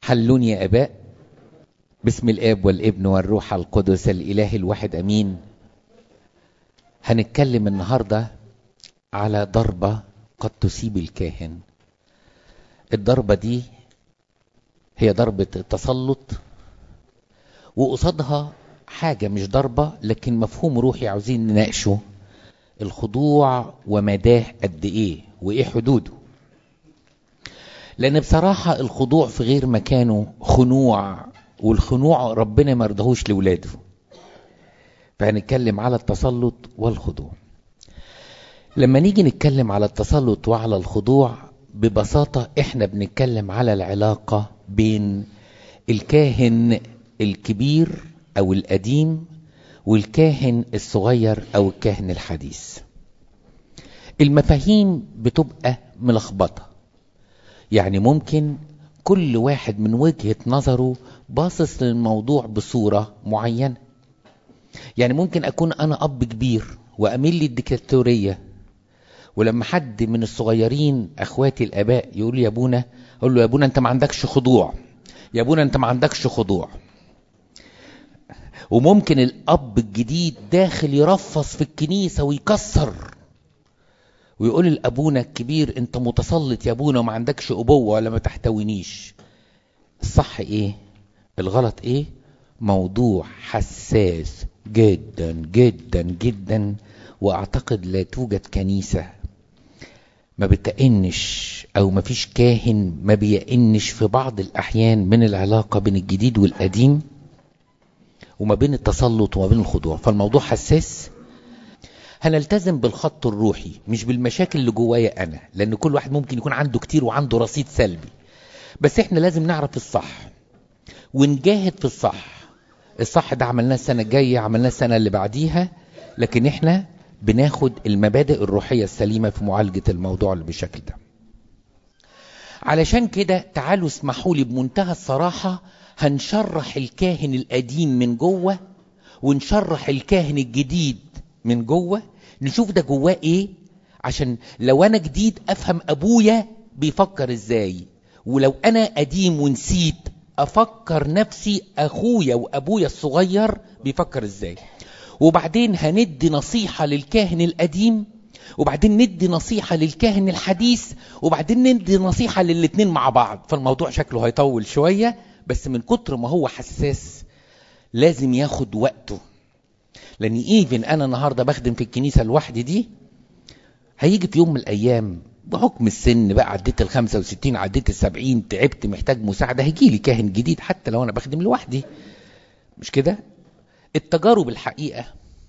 حلوني يا اباء باسم الاب والابن والروح القدس الاله الواحد امين هنتكلم النهارده على ضربه قد تصيب الكاهن الضربه دي هي ضربه التسلط وقصادها حاجه مش ضربه لكن مفهوم روحي عاوزين نناقشه الخضوع ومداه قد ايه وايه حدوده لان بصراحه الخضوع في غير مكانه خنوع والخنوع ربنا ما رضاهوش لاولاده فهنتكلم على التسلط والخضوع لما نيجي نتكلم على التسلط وعلى الخضوع ببساطه احنا بنتكلم على العلاقه بين الكاهن الكبير او القديم والكاهن الصغير او الكاهن الحديث المفاهيم بتبقى ملخبطه يعني ممكن كل واحد من وجهة نظره باصص للموضوع بصورة معينة يعني ممكن أكون أنا أب كبير وأميل للديكتاتورية ولما حد من الصغيرين أخواتي الآباء يقول لي يا أبونا أقول له يا أبونا أنت ما عندكش خضوع يا أبونا أنت ما عندكش خضوع وممكن الأب الجديد داخل يرفص في الكنيسة ويكسر ويقول لابونا الكبير انت متسلط يا ابونا وما عندكش ابوه ولا ما تحتوينيش الصح ايه الغلط ايه موضوع حساس جدا جدا جدا واعتقد لا توجد كنيسه ما بتأنش او ما فيش كاهن ما بيأنش في بعض الاحيان من العلاقه بين الجديد والقديم وما بين التسلط وما بين الخضوع فالموضوع حساس هنلتزم بالخط الروحي مش بالمشاكل اللي جوايا انا لان كل واحد ممكن يكون عنده كتير وعنده رصيد سلبي بس احنا لازم نعرف الصح ونجاهد في الصح الصح ده عملناه السنة الجاية عملناه السنة اللي بعديها لكن احنا بناخد المبادئ الروحية السليمة في معالجة الموضوع اللي بالشكل ده علشان كده تعالوا اسمحوا لي بمنتهى الصراحة هنشرح الكاهن القديم من جوه ونشرح الكاهن الجديد من جوه نشوف ده جواه ايه عشان لو انا جديد افهم ابويا بيفكر ازاي ولو انا قديم ونسيت افكر نفسي اخويا وابويا الصغير بيفكر ازاي وبعدين هندي نصيحة للكاهن القديم وبعدين ندي نصيحة للكاهن الحديث وبعدين ندي نصيحة للاتنين مع بعض فالموضوع شكله هيطول شوية بس من كتر ما هو حساس لازم ياخد وقته لان ايفن انا النهارده بخدم في الكنيسه لوحدي دي هيجي في يوم من الايام بحكم السن بقى عديت ال 65 عديت ال 70 تعبت محتاج مساعده هيجي لي كاهن جديد حتى لو انا بخدم لوحدي مش كده التجارب الحقيقه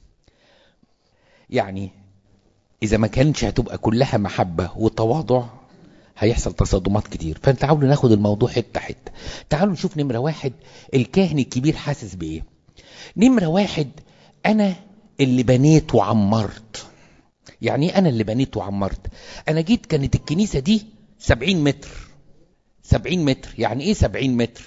يعني اذا ما كانتش هتبقى كلها محبه وتواضع هيحصل تصادمات كتير فتعالوا ناخد الموضوع حته حته تعالوا نشوف نمره واحد الكاهن الكبير حاسس بايه نمره واحد انا اللي بنيت وعمرت يعني ايه انا اللي بنيت وعمرت انا جيت كانت الكنيسه دي سبعين متر سبعين متر يعني ايه سبعين متر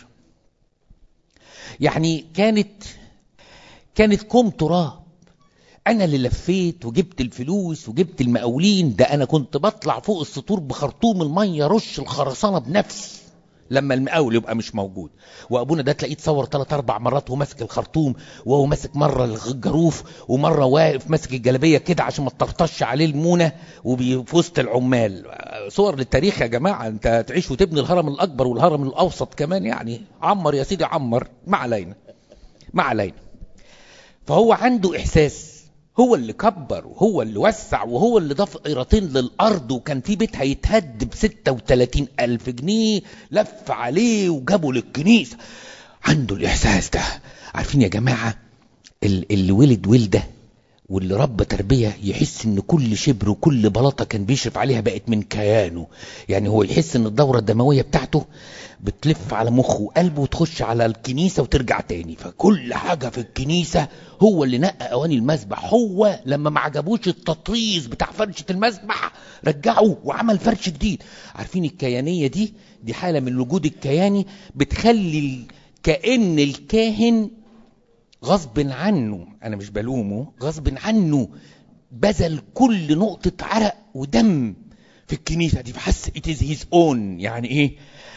يعني كانت كانت كوم تراب انا اللي لفيت وجبت الفلوس وجبت المقاولين ده انا كنت بطلع فوق السطور بخرطوم الميه رش الخرسانه بنفسي لما المقاول يبقى مش موجود وابونا ده تلاقيه اتصور ثلاث اربع مرات وهو ماسك الخرطوم وهو ماسك مره الجروف ومره واقف ماسك الجلابيه كده عشان ما تطرطش عليه المونه وفي وسط العمال صور للتاريخ يا جماعه انت تعيش وتبني الهرم الاكبر والهرم الاوسط كمان يعني عمر يا سيدي عمر ما علينا ما علينا فهو عنده احساس هو اللي كبر وهو اللي وسع وهو اللي ضاف قيرتين للأرض وكان في بيت هيتهد ب 36 ألف جنيه لف عليه وجابه للكنيسة عنده الإحساس ده عارفين يا جماعة اللي ولد ولده واللي ربى تربية يحس ان كل شبر وكل بلاطة كان بيشرف عليها بقت من كيانه يعني هو يحس ان الدورة الدموية بتاعته بتلف على مخه وقلبه وتخش على الكنيسة وترجع تاني فكل حاجة في الكنيسة هو اللي نقى اواني المسبح هو لما ما عجبوش التطريز بتاع فرشة المسبح رجعه وعمل فرش جديد عارفين الكيانية دي دي حالة من الوجود الكياني بتخلي كأن الكاهن غصب عنه انا مش بلومه غصب عنه بذل كل نقطة عرق ودم في الكنيسة دي فحس it is his own يعني ايه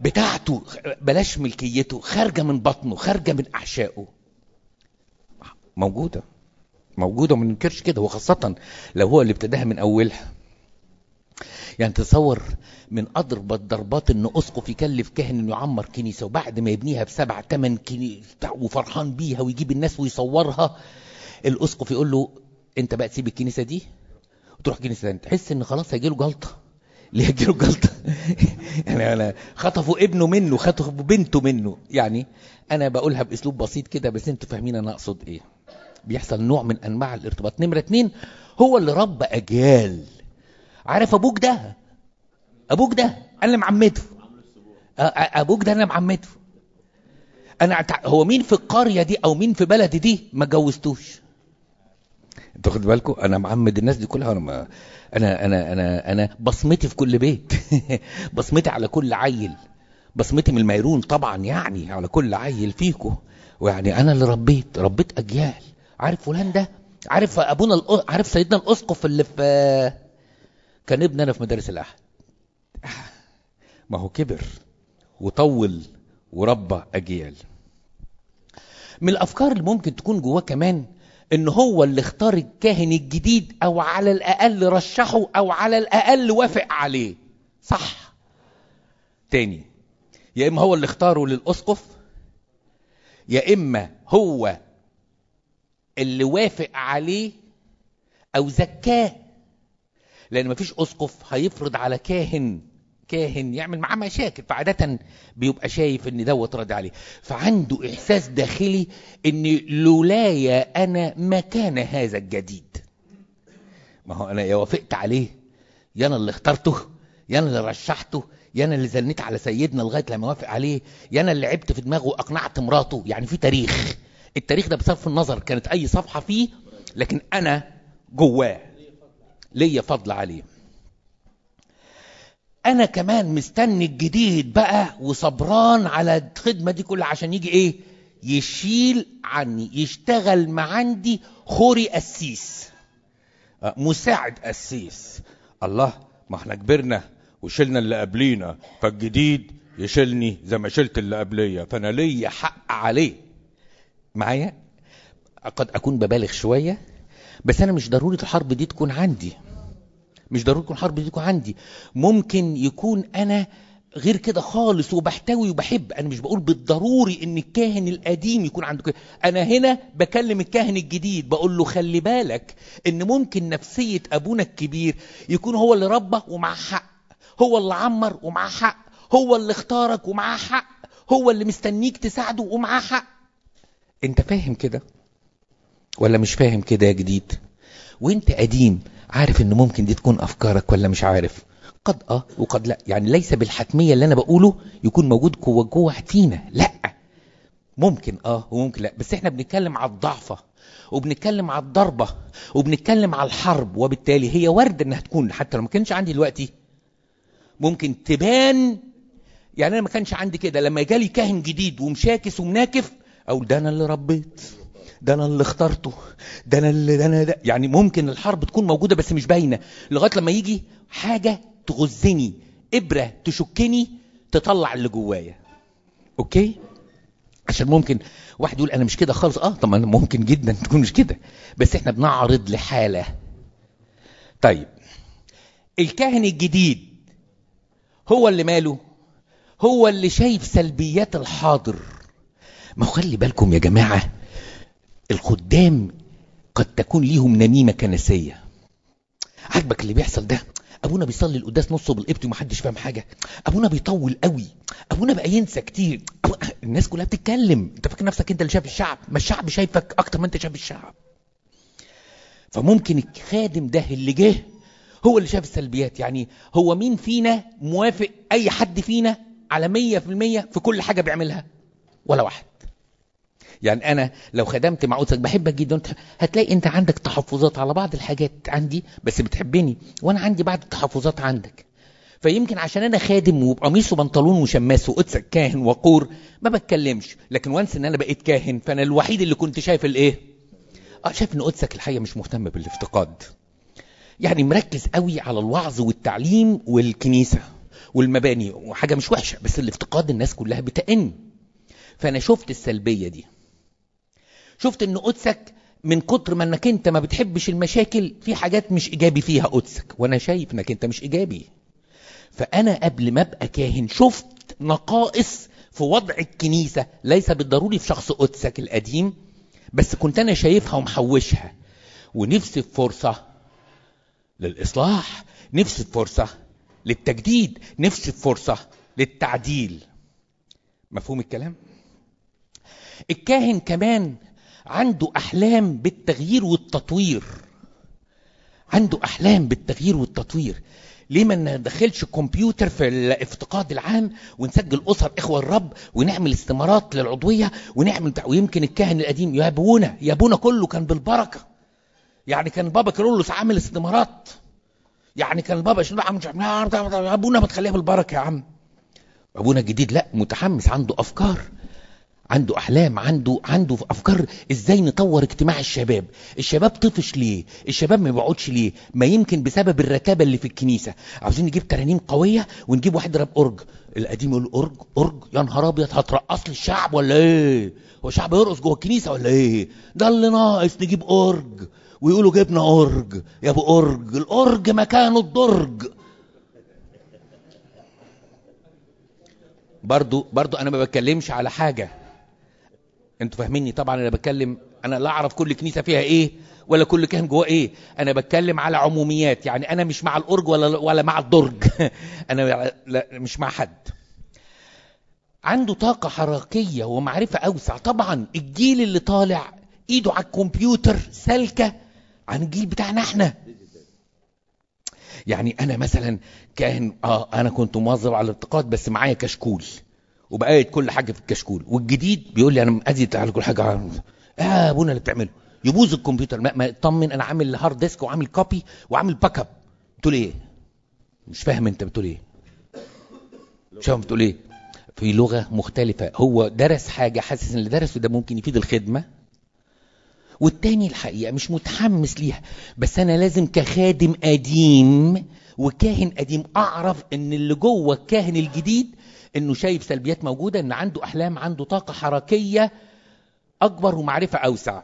بتاعته بلاش ملكيته خارجة من بطنه خارجة من أحشائه موجودة موجودة وما ننكرش كده وخاصة لو هو اللي ابتداها من أولها يعني تصور من أضرب الضربات إن أسقف يكلف كاهن إنه يعمر كنيسة وبعد ما يبنيها بسبع تمن كنيسة وفرحان بيها ويجيب الناس ويصورها الأسقف يقول له أنت بقى تسيب الكنيسة دي وتروح كنيسة تانية تحس إن خلاص هيجيله جلطة ليه هيجيله جلطة يعني أنا خطفوا ابنه منه خطفوا بنته منه يعني أنا بقولها بأسلوب بسيط كده بس أنتوا فاهمين أنا أقصد إيه بيحصل نوع من أنواع الارتباط نمرة اتنين هو اللي ربى أجيال عارف ابوك ده ابوك ده انا اللي معمته ابوك ده انا معمته انا أتع... هو مين في القريه دي او مين في بلدي دي ما جوزتوش انتوا خدوا بالكم انا معمد الناس دي كلها انا ما... انا انا انا انا بصمتي في كل بيت بصمتي على كل عيل بصمتي من الميرون طبعا يعني على كل عيل فيكم ويعني انا اللي ربيت ربيت اجيال عارف فلان ده عارف ابونا الأ... عارف سيدنا الاسقف اللي في كان ابن انا في مدارس الاحد ما هو كبر وطول وربى اجيال من الافكار اللي ممكن تكون جواه كمان ان هو اللي اختار الكاهن الجديد او على الاقل رشحه او على الاقل وافق عليه صح تاني يا اما هو اللي اختاره للاسقف يا اما هو اللي وافق عليه او زكاه لان مفيش اسقف هيفرض على كاهن كاهن يعمل معاه مشاكل فعادة بيبقى شايف ان دوت راضي عليه فعنده احساس داخلي ان لولايا انا ما كان هذا الجديد ما هو انا يا وافقت عليه يا انا اللي اخترته يا انا اللي رشحته يا انا اللي زنيت على سيدنا لغايه لما وافق عليه يا انا اللي لعبت في دماغه واقنعت مراته يعني في تاريخ التاريخ ده بصرف النظر كانت اي صفحه فيه لكن انا جواه ليا فضل عليه انا كمان مستني الجديد بقى وصبران على الخدمه دي كلها عشان يجي ايه يشيل عني يشتغل مع عندي خوري قسيس مساعد قسيس الله ما احنا كبرنا وشلنا اللي قبلينا فالجديد يشيلني زي ما شلت اللي قبليه فانا ليا حق عليه معايا قد اكون ببالغ شويه بس انا مش ضروري الحرب دي تكون عندي مش ضروري تكون الحرب دي تكون عندي ممكن يكون انا غير كده خالص وبحتوي وبحب انا مش بقول بالضروري ان الكاهن القديم يكون عنده كده انا هنا بكلم الكاهن الجديد بقول له خلي بالك ان ممكن نفسية ابونا الكبير يكون هو اللي ربى ومعاه حق هو اللي عمر ومعاه حق هو اللي اختارك ومعاه حق هو اللي مستنيك تساعده ومعاه حق انت فاهم كده ولا مش فاهم كده يا جديد وانت قديم عارف ان ممكن دي تكون افكارك ولا مش عارف قد اه وقد لا يعني ليس بالحتمية اللي انا بقوله يكون موجود جوه جوه فينا لا ممكن اه وممكن لا بس احنا بنتكلم على الضعفة وبنتكلم على الضربة وبنتكلم على الحرب وبالتالي هي وارد انها تكون حتى لو ما كانش عندي دلوقتي ممكن تبان يعني انا ما كانش عندي كده لما جالي كاهن جديد ومشاكس ومناكف او ده انا اللي ربيت ده انا اللي اخترته ده انا اللي ده انا ده يعني ممكن الحرب تكون موجوده بس مش باينه لغايه لما يجي حاجه تغزني ابره تشكني تطلع اللي جوايا اوكي عشان ممكن واحد يقول انا مش كده خالص اه طب انا ممكن جدا تكون مش كده بس احنا بنعرض لحاله طيب الكاهن الجديد هو اللي ماله هو اللي شايف سلبيات الحاضر ما خلي بالكم يا جماعه الخدام قد تكون ليهم نميمة كنسية عاجبك اللي بيحصل ده ابونا بيصلي القداس نصه بالقبط ومحدش فاهم حاجه ابونا بيطول قوي ابونا بقى ينسى كتير أبو... الناس كلها بتتكلم انت فاكر نفسك انت اللي شايف الشعب ما الشعب شايفك اكتر ما انت شايف الشعب فممكن الخادم ده اللي جه هو اللي شاف السلبيات يعني هو مين فينا موافق اي حد فينا على مية في المية في كل حاجة بيعملها ولا واحد يعني انا لو خدمت مع اسرك بحبك جدا هتلاقي انت عندك تحفظات على بعض الحاجات عندي بس بتحبني وانا عندي بعض التحفظات عندك فيمكن عشان انا خادم وبقميص وبنطلون وشماس وقدسك كاهن وقور ما بتكلمش لكن وانس ان انا بقيت كاهن فانا الوحيد اللي كنت شايف الايه اه شايف ان قدسك الحقيقه مش مهتم بالافتقاد يعني مركز قوي على الوعظ والتعليم والكنيسه والمباني وحاجة مش وحشة بس الافتقاد الناس كلها بتأن فأنا شفت السلبية دي شفت ان قدسك من كتر ما انك انت ما بتحبش المشاكل في حاجات مش ايجابي فيها قدسك وانا شايف انك انت مش ايجابي فانا قبل ما ابقى كاهن شفت نقائص في وضع الكنيسة ليس بالضروري في شخص قدسك القديم بس كنت انا شايفها ومحوشها ونفسي في فرصة للإصلاح نفسي في فرصة للتجديد نفسي في فرصة للتعديل مفهوم الكلام؟ الكاهن كمان عنده أحلام بالتغيير والتطوير عنده أحلام بالتغيير والتطوير ليه ما ندخلش كمبيوتر في الافتقاد العام ونسجل أسر إخوة الرب ونعمل استمارات للعضوية ونعمل ويمكن الكاهن القديم يا أبونا يا أبونا كله كان بالبركة يعني كان بابا كيرلس عامل استمارات يعني كان البابا شنو عم يا ابونا ما تخليها بالبركه يا عم ابونا الجديد لا متحمس عنده افكار عنده احلام عنده عنده افكار ازاي نطور اجتماع الشباب الشباب طفش ليه الشباب ما بيقعدش ليه ما يمكن بسبب الرتابه اللي في الكنيسه عاوزين نجيب ترانيم قويه ونجيب واحد يضرب اورج القديم يقول اورج اورج يا نهار ابيض هترقص لي الشعب ولا ايه هو الشعب يرقص جوه الكنيسه ولا ايه ده اللي ناقص نجيب اورج ويقولوا جبنا اورج يا ابو اورج الاورج مكانه الدرج برضو برضو انا ما بتكلمش على حاجه انتوا فاهميني طبعا انا بتكلم انا لا اعرف كل كنيسه فيها ايه ولا كل كاهن جواه ايه انا بتكلم على عموميات يعني انا مش مع الاورج ولا ولا مع الدرج انا لا مش مع حد عنده طاقه حركيه ومعرفه اوسع طبعا الجيل اللي طالع ايده على الكمبيوتر سالكه عن الجيل بتاعنا احنا يعني انا مثلا كان اه انا كنت موظف على الانتقاد بس معايا كشكول وبقيت كل حاجه في الكشكول والجديد بيقول لي انا مأذي على كل حاجه اه ابونا اللي بتعمله يبوظ الكمبيوتر ما, ما اطمن انا عامل هارد ديسك وعامل كوبي وعامل باك اب بتقول ايه مش فاهم انت بتقول ايه مش فاهم بتقول ايه في لغه مختلفه هو درس حاجه حاسس ان اللي درسه ده ممكن يفيد الخدمه والتاني الحقيقة مش متحمس ليها بس أنا لازم كخادم قديم وكاهن قديم أعرف إن اللي جوه الكاهن الجديد إنه شايف سلبيات موجودة إن عنده أحلام عنده طاقة حركية أكبر ومعرفة أوسع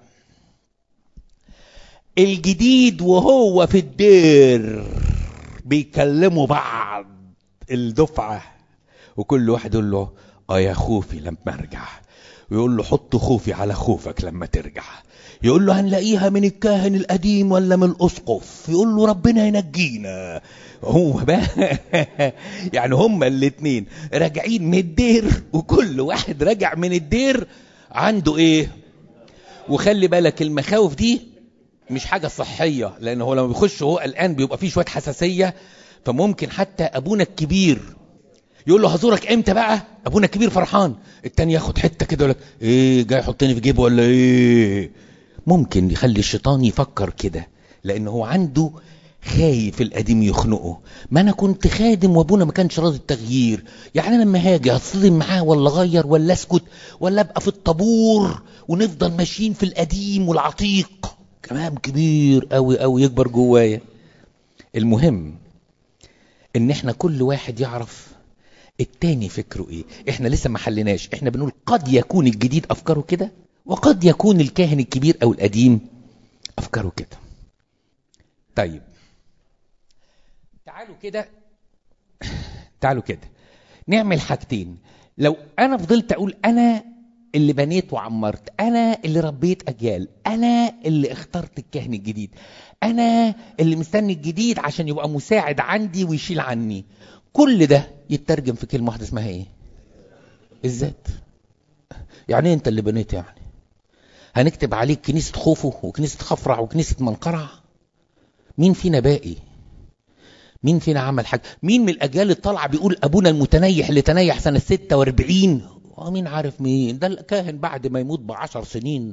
الجديد وهو في الدير بيكلموا بعض الدفعة وكل واحد يقول له اه يا خوفي لما ارجع ويقول له حط خوفي على خوفك لما ترجع يقول له هنلاقيها من الكاهن القديم ولا من الاسقف يقول له ربنا ينجينا هو بقى يعني هما الاتنين راجعين من الدير وكل واحد راجع من الدير عنده ايه وخلي بالك المخاوف دي مش حاجة صحية لان هو لما بيخش هو الان بيبقى فيه شوية حساسية فممكن حتى ابونا الكبير يقول له هزورك امتى بقى ابونا الكبير فرحان التاني ياخد حته كده يقول لك ايه جاي يحطني في جيبه ولا ايه ممكن يخلي الشيطان يفكر كده لان هو عنده خايف القديم يخنقه ما انا كنت خادم وابونا ما كانش راضي التغيير يعني انا لما هاجي هتصدم معاه ولا اغير ولا اسكت ولا ابقى في الطابور ونفضل ماشيين في القديم والعتيق كلام كبير قوي قوي يكبر جوايا المهم ان احنا كل واحد يعرف التاني فكره ايه احنا لسه ما حلناش احنا بنقول قد يكون الجديد افكاره كده وقد يكون الكاهن الكبير او القديم افكاره كده طيب تعالوا كده تعالوا كده نعمل حاجتين لو انا فضلت اقول انا اللي بنيت وعمرت انا اللي ربيت اجيال انا اللي اخترت الكاهن الجديد انا اللي مستني الجديد عشان يبقى مساعد عندي ويشيل عني كل ده يترجم في كلمه واحده اسمها ايه الذات يعني انت اللي بنيت يعني هنكتب عليك كنيسه خوفه وكنيسه خفرع وكنيسه منقرع مين فينا باقي مين فينا عمل حاجه مين من الاجيال الطالعه بيقول ابونا المتنيح اللي تنيح سنه 46 مين عارف مين ده الكاهن بعد ما يموت بعشر سنين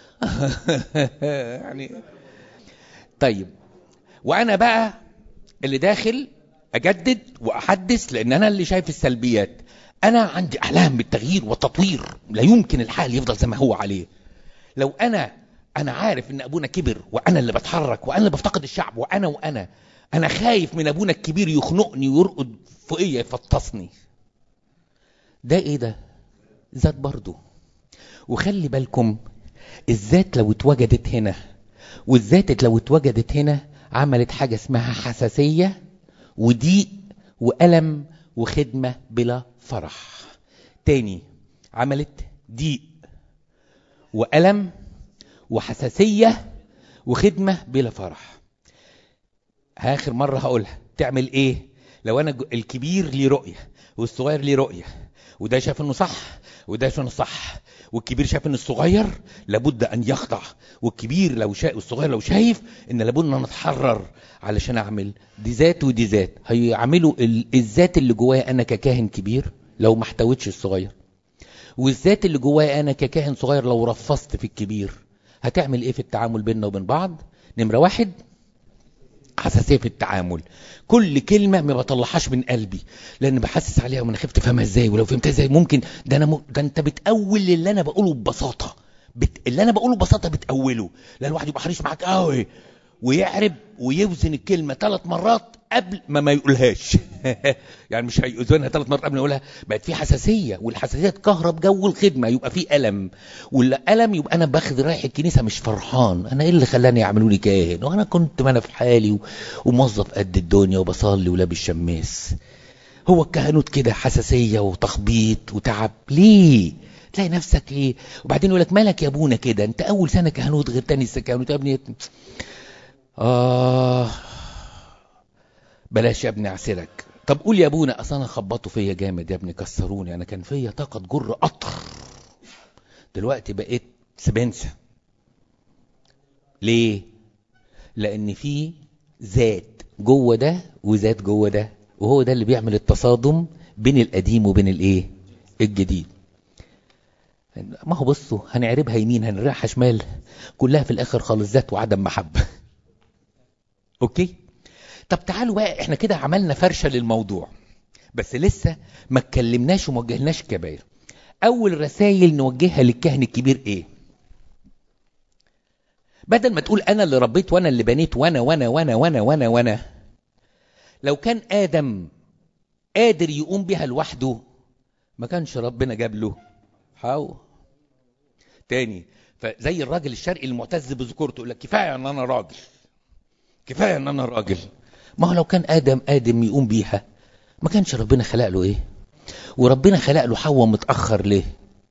يعني طيب وانا بقى اللي داخل اجدد واحدث لان انا اللي شايف السلبيات انا عندي احلام بالتغيير والتطوير لا يمكن الحال يفضل زي ما هو عليه لو انا انا عارف ان ابونا كبر وانا اللي بتحرك وانا اللي بفتقد الشعب وانا وانا انا خايف من ابونا الكبير يخنقني ويرقد فوقيا يفطسني ده ايه ده ذات برضو وخلي بالكم الذات لو اتوجدت هنا والذات لو اتوجدت هنا عملت حاجة اسمها حساسية وضيق وألم وخدمة بلا فرح تاني عملت ضيق وألم وحساسية وخدمة بلا فرح آخر مرة هقولها تعمل إيه لو أنا الكبير ليه رؤية والصغير ليه رؤية وده شاف إنه صح وده شاف إنه صح والكبير شاف إن الصغير لابد أن يخضع والكبير لو شايف والصغير لو شايف إن لابد أن نتحرر علشان أعمل دي ذات ودي ذات هيعملوا الذات اللي جوايا أنا ككاهن كبير لو ما احتوتش الصغير والذات اللي جوايا أنا ككاهن صغير لو رفضت في الكبير هتعمل ايه في التعامل بيننا وبين بعض نمرة واحد حساسية في التعامل كل كلمة ما بطلعهاش من قلبي لان بحسس عليها وانا خفت افهمها ازاي ولو فهمتها ازاي ممكن ده انا م... ده انت بتأول اللي انا بقوله ببساطة بت... اللي انا بقوله ببساطة بتأوله لان الواحد يبقى حريص معاك قوي ويعرب ويوزن الكلمة ثلاث مرات قبل ما ما يقولهاش يعني مش هيوزنها ثلاث مرات قبل ما يقولها بقت في حساسية والحساسية تكهرب جو الخدمة يبقى في ألم والألم يبقى أنا باخد رايح الكنيسة مش فرحان أنا إيه اللي خلاني يعملوا لي كاهن وأنا كنت ما أنا في حالي و... وموظف قد الدنيا وبصلي ولابس شماس هو الكهنوت كده حساسية وتخبيط وتعب ليه تلاقي نفسك ايه وبعدين يقول لك مالك يا ابونا كده انت اول سنه كهنوت غير تاني سنه كهنوت يا ابني آه بلاش يا ابني اعسرك طب قول يا ابونا اصل انا خبطوا فيا جامد يا ابني كسروني انا كان فيا طاقه جر قطر دلوقتي بقيت سبنسه ليه لان في ذات جوه ده وذات جوه ده وهو ده اللي بيعمل التصادم بين القديم وبين الايه الجديد ما هو بصوا هنعربها يمين هنريحها شمال كلها في الاخر خالص ذات وعدم محبه اوكي طب تعالوا بقى احنا كده عملنا فرشه للموضوع بس لسه ما اتكلمناش وما وجهناش كباير اول رسائل نوجهها للكاهن الكبير ايه بدل ما تقول انا اللي ربيت وانا اللي بنيت وانا وانا وانا وانا وانا وانا لو كان ادم قادر يقوم بها لوحده ما كانش ربنا جاب له حاو تاني فزي الراجل الشرقي المعتز بذكورته يقول لك كفايه ان انا راجل كفايه ان انا راجل ما هو لو كان ادم ادم يقوم بيها ما كانش ربنا خلق له ايه وربنا خلق له حواء متاخر ليه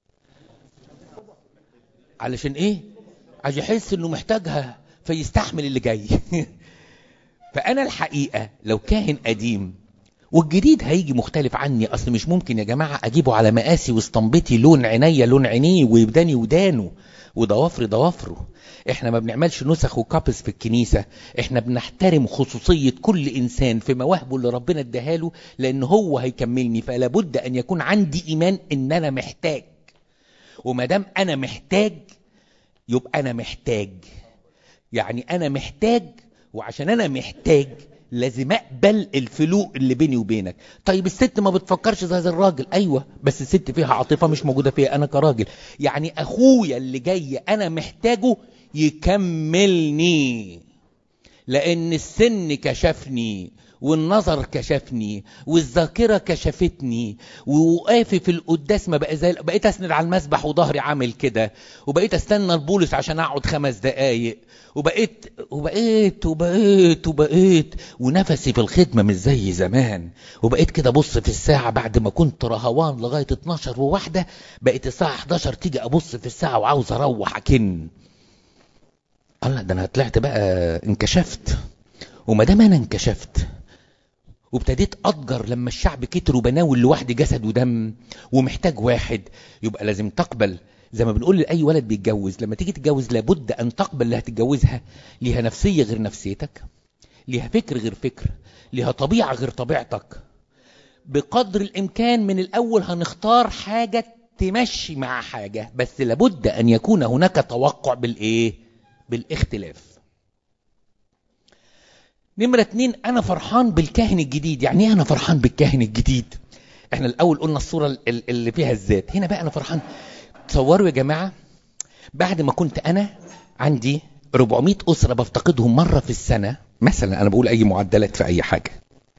علشان ايه عشان يحس انه محتاجها فيستحمل اللي جاي فانا الحقيقه لو كاهن قديم والجديد هيجي مختلف عني اصل مش ممكن يا جماعه اجيبه على مقاسي واستنبطي لون عينيا لون عينيه ويبداني ودانه وضوافري ضوافره احنا ما بنعملش نسخ وكابس في الكنيسة احنا بنحترم خصوصية كل انسان في مواهبه اللي ربنا اداها له لان هو هيكملني فلا بد ان يكون عندي ايمان ان انا محتاج وما دام انا محتاج يبقى انا محتاج يعني انا محتاج وعشان انا محتاج لازم اقبل الفلوق اللي بيني وبينك طيب الست ما بتفكرش زي الراجل ايوه بس الست فيها عاطفه مش موجوده فيها انا كراجل يعني اخويا اللي جاي انا محتاجه يكملني لان السن كشفني والنظر كشفني والذاكره كشفتني ووقافي في القداس ما بقى زي بقيت اسند على المسبح وظهري عامل كده وبقيت استنى البولس عشان اقعد خمس دقايق وبقيت وبقيت وبقيت وبقيت ونفسي في الخدمه مش زي زمان وبقيت كده ابص في الساعه بعد ما كنت رهوان لغايه 12 وواحده بقيت الساعه 11 تيجي ابص في الساعه وعاوز اروح اكن الله ده انا طلعت بقى انكشفت وما دام انا انكشفت وابتديت أضجر لما الشعب كتر وبناول لوحدي جسد ودم ومحتاج واحد يبقى لازم تقبل زي ما بنقول لأي ولد بيتجوز لما تيجي تتجوز لابد أن تقبل اللي هتتجوزها ليها نفسية غير نفسيتك ليها فكر غير فكر ليها طبيعة غير طبيعتك بقدر الإمكان من الأول هنختار حاجة تمشي مع حاجة بس لابد أن يكون هناك توقع بالإيه بالاختلاف نمرة اتنين أنا فرحان بالكاهن الجديد يعني إيه أنا فرحان بالكاهن الجديد إحنا الأول قلنا الصورة اللي فيها الذات هنا بقى أنا فرحان تصوروا يا جماعة بعد ما كنت أنا عندي 400 أسرة بفتقدهم مرة في السنة مثلا أنا بقول أي معدلات في أي حاجة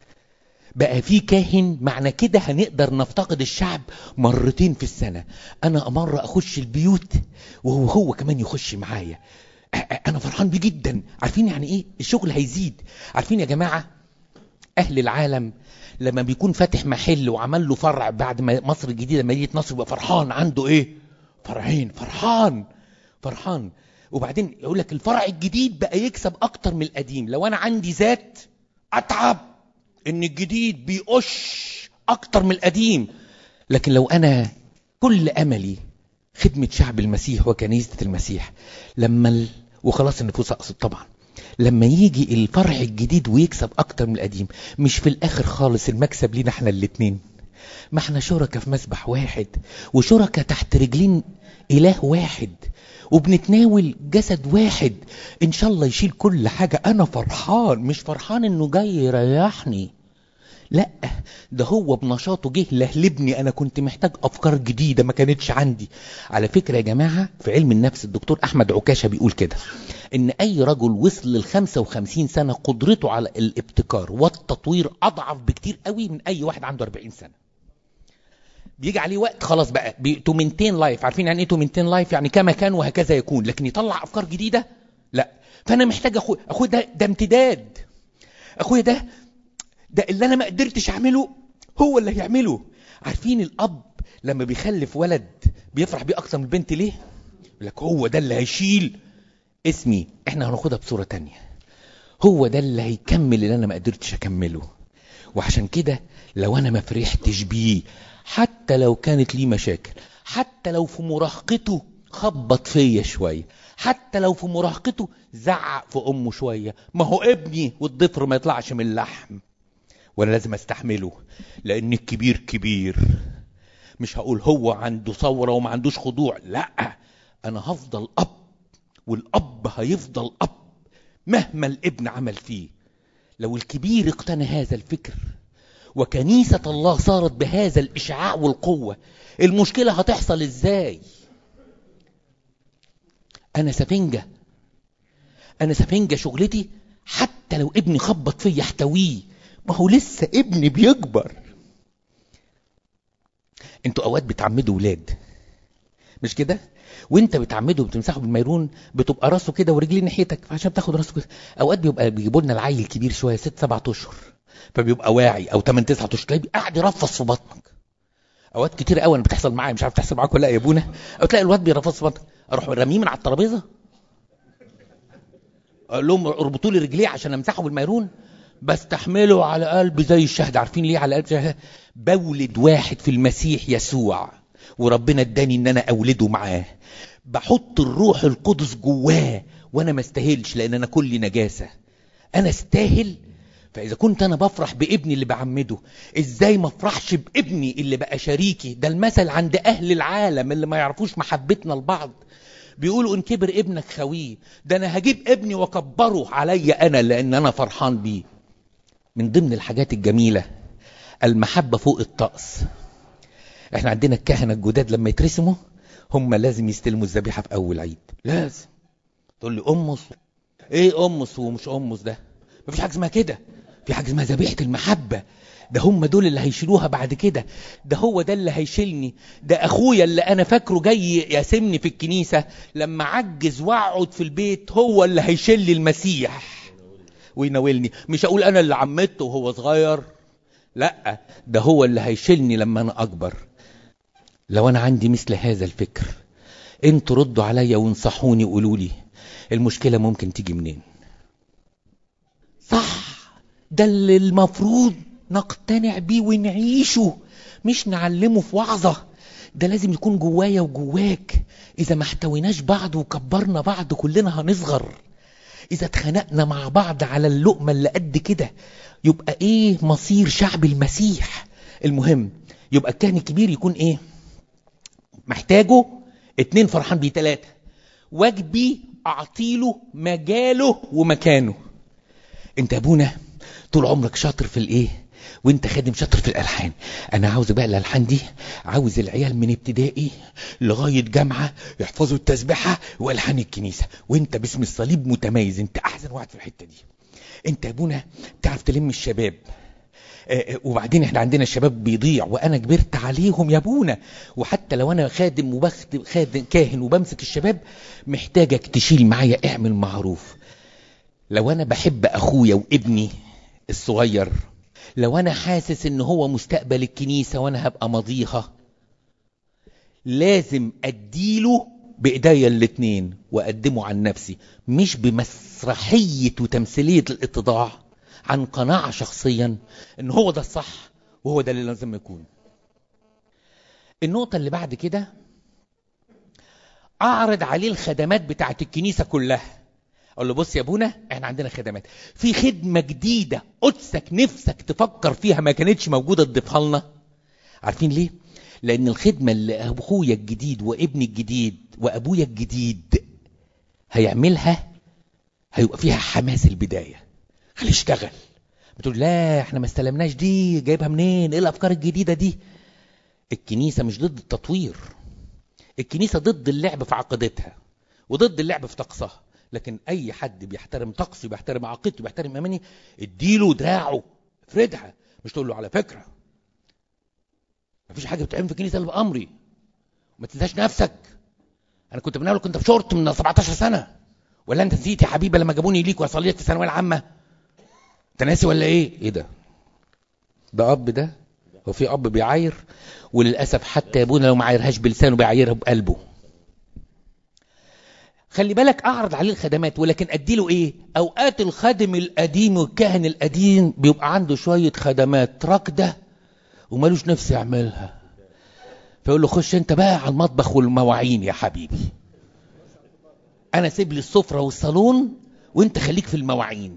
بقى في كاهن معنى كده هنقدر نفتقد الشعب مرتين في السنة أنا مرة أخش البيوت وهو هو كمان يخش معايا أنا فرحان بيه جدا عارفين يعني إيه الشغل هيزيد عارفين يا جماعة أهل العالم لما بيكون فاتح محل وعمل له فرع بعد ما مصر الجديدة مدينة نصر يبقى فرحان عنده إيه فرعين فرحان فرحان وبعدين يقول لك الفرع الجديد بقى يكسب اكتر من القديم لو انا عندي ذات اتعب ان الجديد بيقش اكتر من القديم لكن لو انا كل املي خدمة شعب المسيح وكنيسة المسيح لما ال... وخلاص النفوس اقصد طبعا لما يجي الفرع الجديد ويكسب اكتر من القديم مش في الاخر خالص المكسب لينا احنا الاتنين ما احنا شركة في مسبح واحد وشركة تحت رجلين اله واحد وبنتناول جسد واحد ان شاء الله يشيل كل حاجة انا فرحان مش فرحان انه جاي يريحني لا ده هو بنشاطه جه لهلبني انا كنت محتاج افكار جديدة ما كانتش عندي على فكرة يا جماعة في علم النفس الدكتور احمد عكاشة بيقول كده ان اي رجل وصل لل 55 سنة قدرته على الابتكار والتطوير اضعف بكتير قوي من اي واحد عنده 40 سنة بيجي عليه وقت خلاص بقى تو مينتين لايف عارفين يعني ايه تو مينتين لايف يعني كما كان وهكذا يكون لكن يطلع افكار جديده لا فانا محتاج اخويا اخويا ده ده امتداد اخويا ده ده اللي انا ما قدرتش اعمله هو اللي هيعمله عارفين الاب لما بيخلف ولد بيفرح بيه اكتر من البنت ليه يقول لك هو ده اللي هيشيل اسمي احنا هناخدها بصوره تانية هو ده اللي هيكمل اللي انا ما قدرتش اكمله وعشان كده لو انا ما فرحتش بيه حتى لو كانت ليه مشاكل حتى لو في مراهقته خبط فيا شوية حتى لو في مراهقته زعق في امه شوية ما هو ابني والضفر ما يطلعش من اللحم وانا لازم استحمله لان الكبير كبير مش هقول هو عنده ثورة وما عندوش خضوع لا انا هفضل اب والاب هيفضل اب مهما الابن عمل فيه لو الكبير اقتنى هذا الفكر وكنيسة الله صارت بهذا الإشعاع والقوة المشكلة هتحصل إزاي أنا سفنجة أنا سفنجة شغلتي حتى لو ابني خبط فيا احتويه ما هو لسه ابني بيكبر انتوا اوقات بتعمدوا ولاد مش كده وانت بتعمده وبتمسحه بالميرون بتبقى راسه كده ورجليه ناحيتك فعشان بتاخد راسه كده اوقات بيبقى بيجيبوا لنا العيل كبير شويه ست سبعة اشهر فبيبقى واعي او 8 9 اشهر تلاقيه قاعد يرفص في بطنك اوقات كتير قوي انا بتحصل معايا مش عارف تحصل معاك ولا لا يا ابونا او تلاقي الواد بيرفص في بطنك اروح راميه من على الترابيزه اقول لهم اربطوا لي رجليه عشان امسحه بالميرون بستحمله على قلبي زي الشهد عارفين ليه على قلبي بولد واحد في المسيح يسوع وربنا اداني ان انا اولده معاه بحط الروح القدس جواه وانا ما استاهلش لان انا كل نجاسه انا استاهل فاذا كنت انا بفرح بابني اللي بعمده ازاي ما افرحش بابني اللي بقى شريكي ده المثل عند اهل العالم اللي ما يعرفوش محبتنا لبعض بيقولوا ان كبر ابنك خويه ده انا هجيب ابني واكبره عليا انا لان انا فرحان بيه من ضمن الحاجات الجميله المحبه فوق الطقس احنا عندنا الكهنه الجداد لما يترسموا هم لازم يستلموا الذبيحه في اول عيد لازم تقول لي امس ايه امس ومش امس ده مفيش حاجه اسمها كده في حاجه اسمها ذبيحه المحبه ده هم دول اللي هيشيلوها بعد كده ده هو ده اللي هيشيلني ده اخويا اللي انا فاكره جاي يسمني في الكنيسه لما عجز واقعد في البيت هو اللي هيشيل لي المسيح ويناولني مش اقول انا اللي عمدته وهو صغير لا ده هو اللي هيشيلني لما انا اكبر لو انا عندي مثل هذا الفكر انتوا ردوا عليا وانصحوني وقولوا لي المشكله ممكن تيجي منين صح ده اللي المفروض نقتنع بيه ونعيشه مش نعلمه في وعظه ده لازم يكون جوايا وجواك اذا ما احتويناش بعض وكبرنا بعض كلنا هنصغر اذا اتخانقنا مع بعض على اللقمه اللي قد كده يبقى ايه مصير شعب المسيح المهم يبقى الكهن الكبير يكون ايه محتاجه اتنين فرحان بيه تلاتة واجبي اعطيله مجاله ومكانه انت يا ابونا طول عمرك شاطر في الايه وانت خادم شاطر في الالحان انا عاوز بقى الالحان دي عاوز العيال من ابتدائي لغايه جامعه يحفظوا التسبيحه والحان الكنيسه وانت باسم الصليب متميز انت احسن واحد في الحته دي انت يا ابونا تعرف تلم الشباب آه، آه، وبعدين احنا عندنا الشباب بيضيع وانا كبرت عليهم يا ابونا وحتى لو انا خادم وبخدم خادم كاهن وبمسك الشباب محتاجك تشيل معايا اعمل معروف لو انا بحب اخويا وابني الصغير لو انا حاسس ان هو مستقبل الكنيسة وانا هبقى مضيها لازم اديله بايديا الاتنين واقدمه عن نفسي مش بمسرحية وتمثيلية الاتضاع عن قناعة شخصيا ان هو ده الصح وهو ده اللي لازم يكون النقطة اللي بعد كده اعرض عليه الخدمات بتاعت الكنيسة كلها اقول له بص يا ابونا احنا عندنا خدمات في خدمه جديده قدسك نفسك تفكر فيها ما كانتش موجوده تضيفها لنا عارفين ليه لان الخدمه اللي اخويا الجديد وابني الجديد وابويا الجديد هيعملها هيبقى فيها حماس البدايه خليه يشتغل بتقول لا احنا ما استلمناش دي جايبها منين ايه الافكار الجديده دي الكنيسه مش ضد التطوير الكنيسه ضد اللعب في عقيدتها وضد اللعب في طقسها لكن اي حد بيحترم طقسي بيحترم عقيدتي بيحترم اماني اديله دراعه افردها مش تقول له على فكره مفيش حاجه بتتعمل في الكنيسه الا بامري ما تنساش نفسك انا كنت من اول كنت في شورت من 17 سنه ولا انت نسيت يا حبيبي لما جابوني ليك واصلي لك في الثانويه العامه انت ناسي ولا ايه ايه ده ده اب ده هو في اب بيعاير وللاسف حتى يا ابونا لو ما عايرهاش بلسانه بيعايرها بقلبه خلي بالك اعرض عليه الخدمات ولكن اديله ايه اوقات الخادم القديم والكاهن القديم بيبقى عنده شويه خدمات راكده ومالوش نفس يعملها فيقول له خش انت بقى على المطبخ والمواعين يا حبيبي انا سيب لي السفره والصالون وانت خليك في المواعين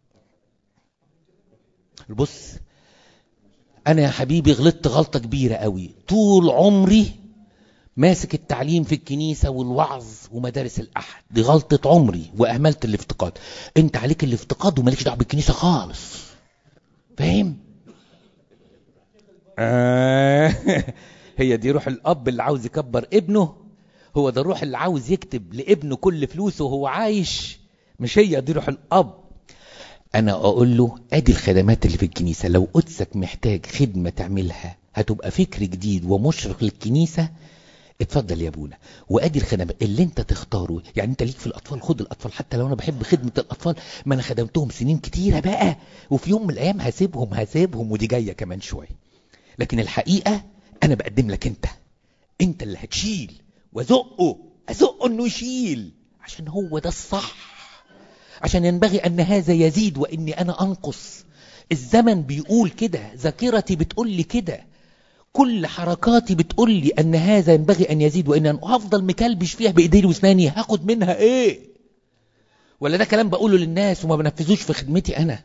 بص انا يا حبيبي غلطت غلطه كبيره قوي طول عمري ماسك التعليم في الكنيسة والوعظ ومدارس الأحد دي غلطة عمري وأهملت الافتقاد انت عليك الافتقاد ومالكش دعوه بالكنيسة خالص فاهم آه هي دي روح الأب اللي عاوز يكبر ابنه هو ده الروح اللي عاوز يكتب لابنه كل فلوسه وهو عايش مش هي دي روح الأب أنا أقول له أدي الخدمات اللي في الكنيسة لو قدسك محتاج خدمة تعملها هتبقى فكر جديد ومشرق للكنيسة اتفضل يا ابونا وادي الخدمات اللي انت تختاره يعني انت ليك في الاطفال خد الاطفال حتى لو انا بحب خدمه الاطفال ما انا خدمتهم سنين كتيره بقى وفي يوم من الايام هسيبهم هسيبهم ودي جايه كمان شويه لكن الحقيقه انا بقدم لك انت انت اللي هتشيل وازقه ازقه انه يشيل عشان هو ده الصح عشان ينبغي ان هذا يزيد واني انا انقص الزمن بيقول كده ذاكرتي بتقول لي كده كل حركاتي بتقول لي ان هذا ينبغي ان يزيد وان انا هفضل مكلبش فيها بايدي واسناني هاخد منها ايه ولا ده كلام بقوله للناس وما بنفذوش في خدمتي انا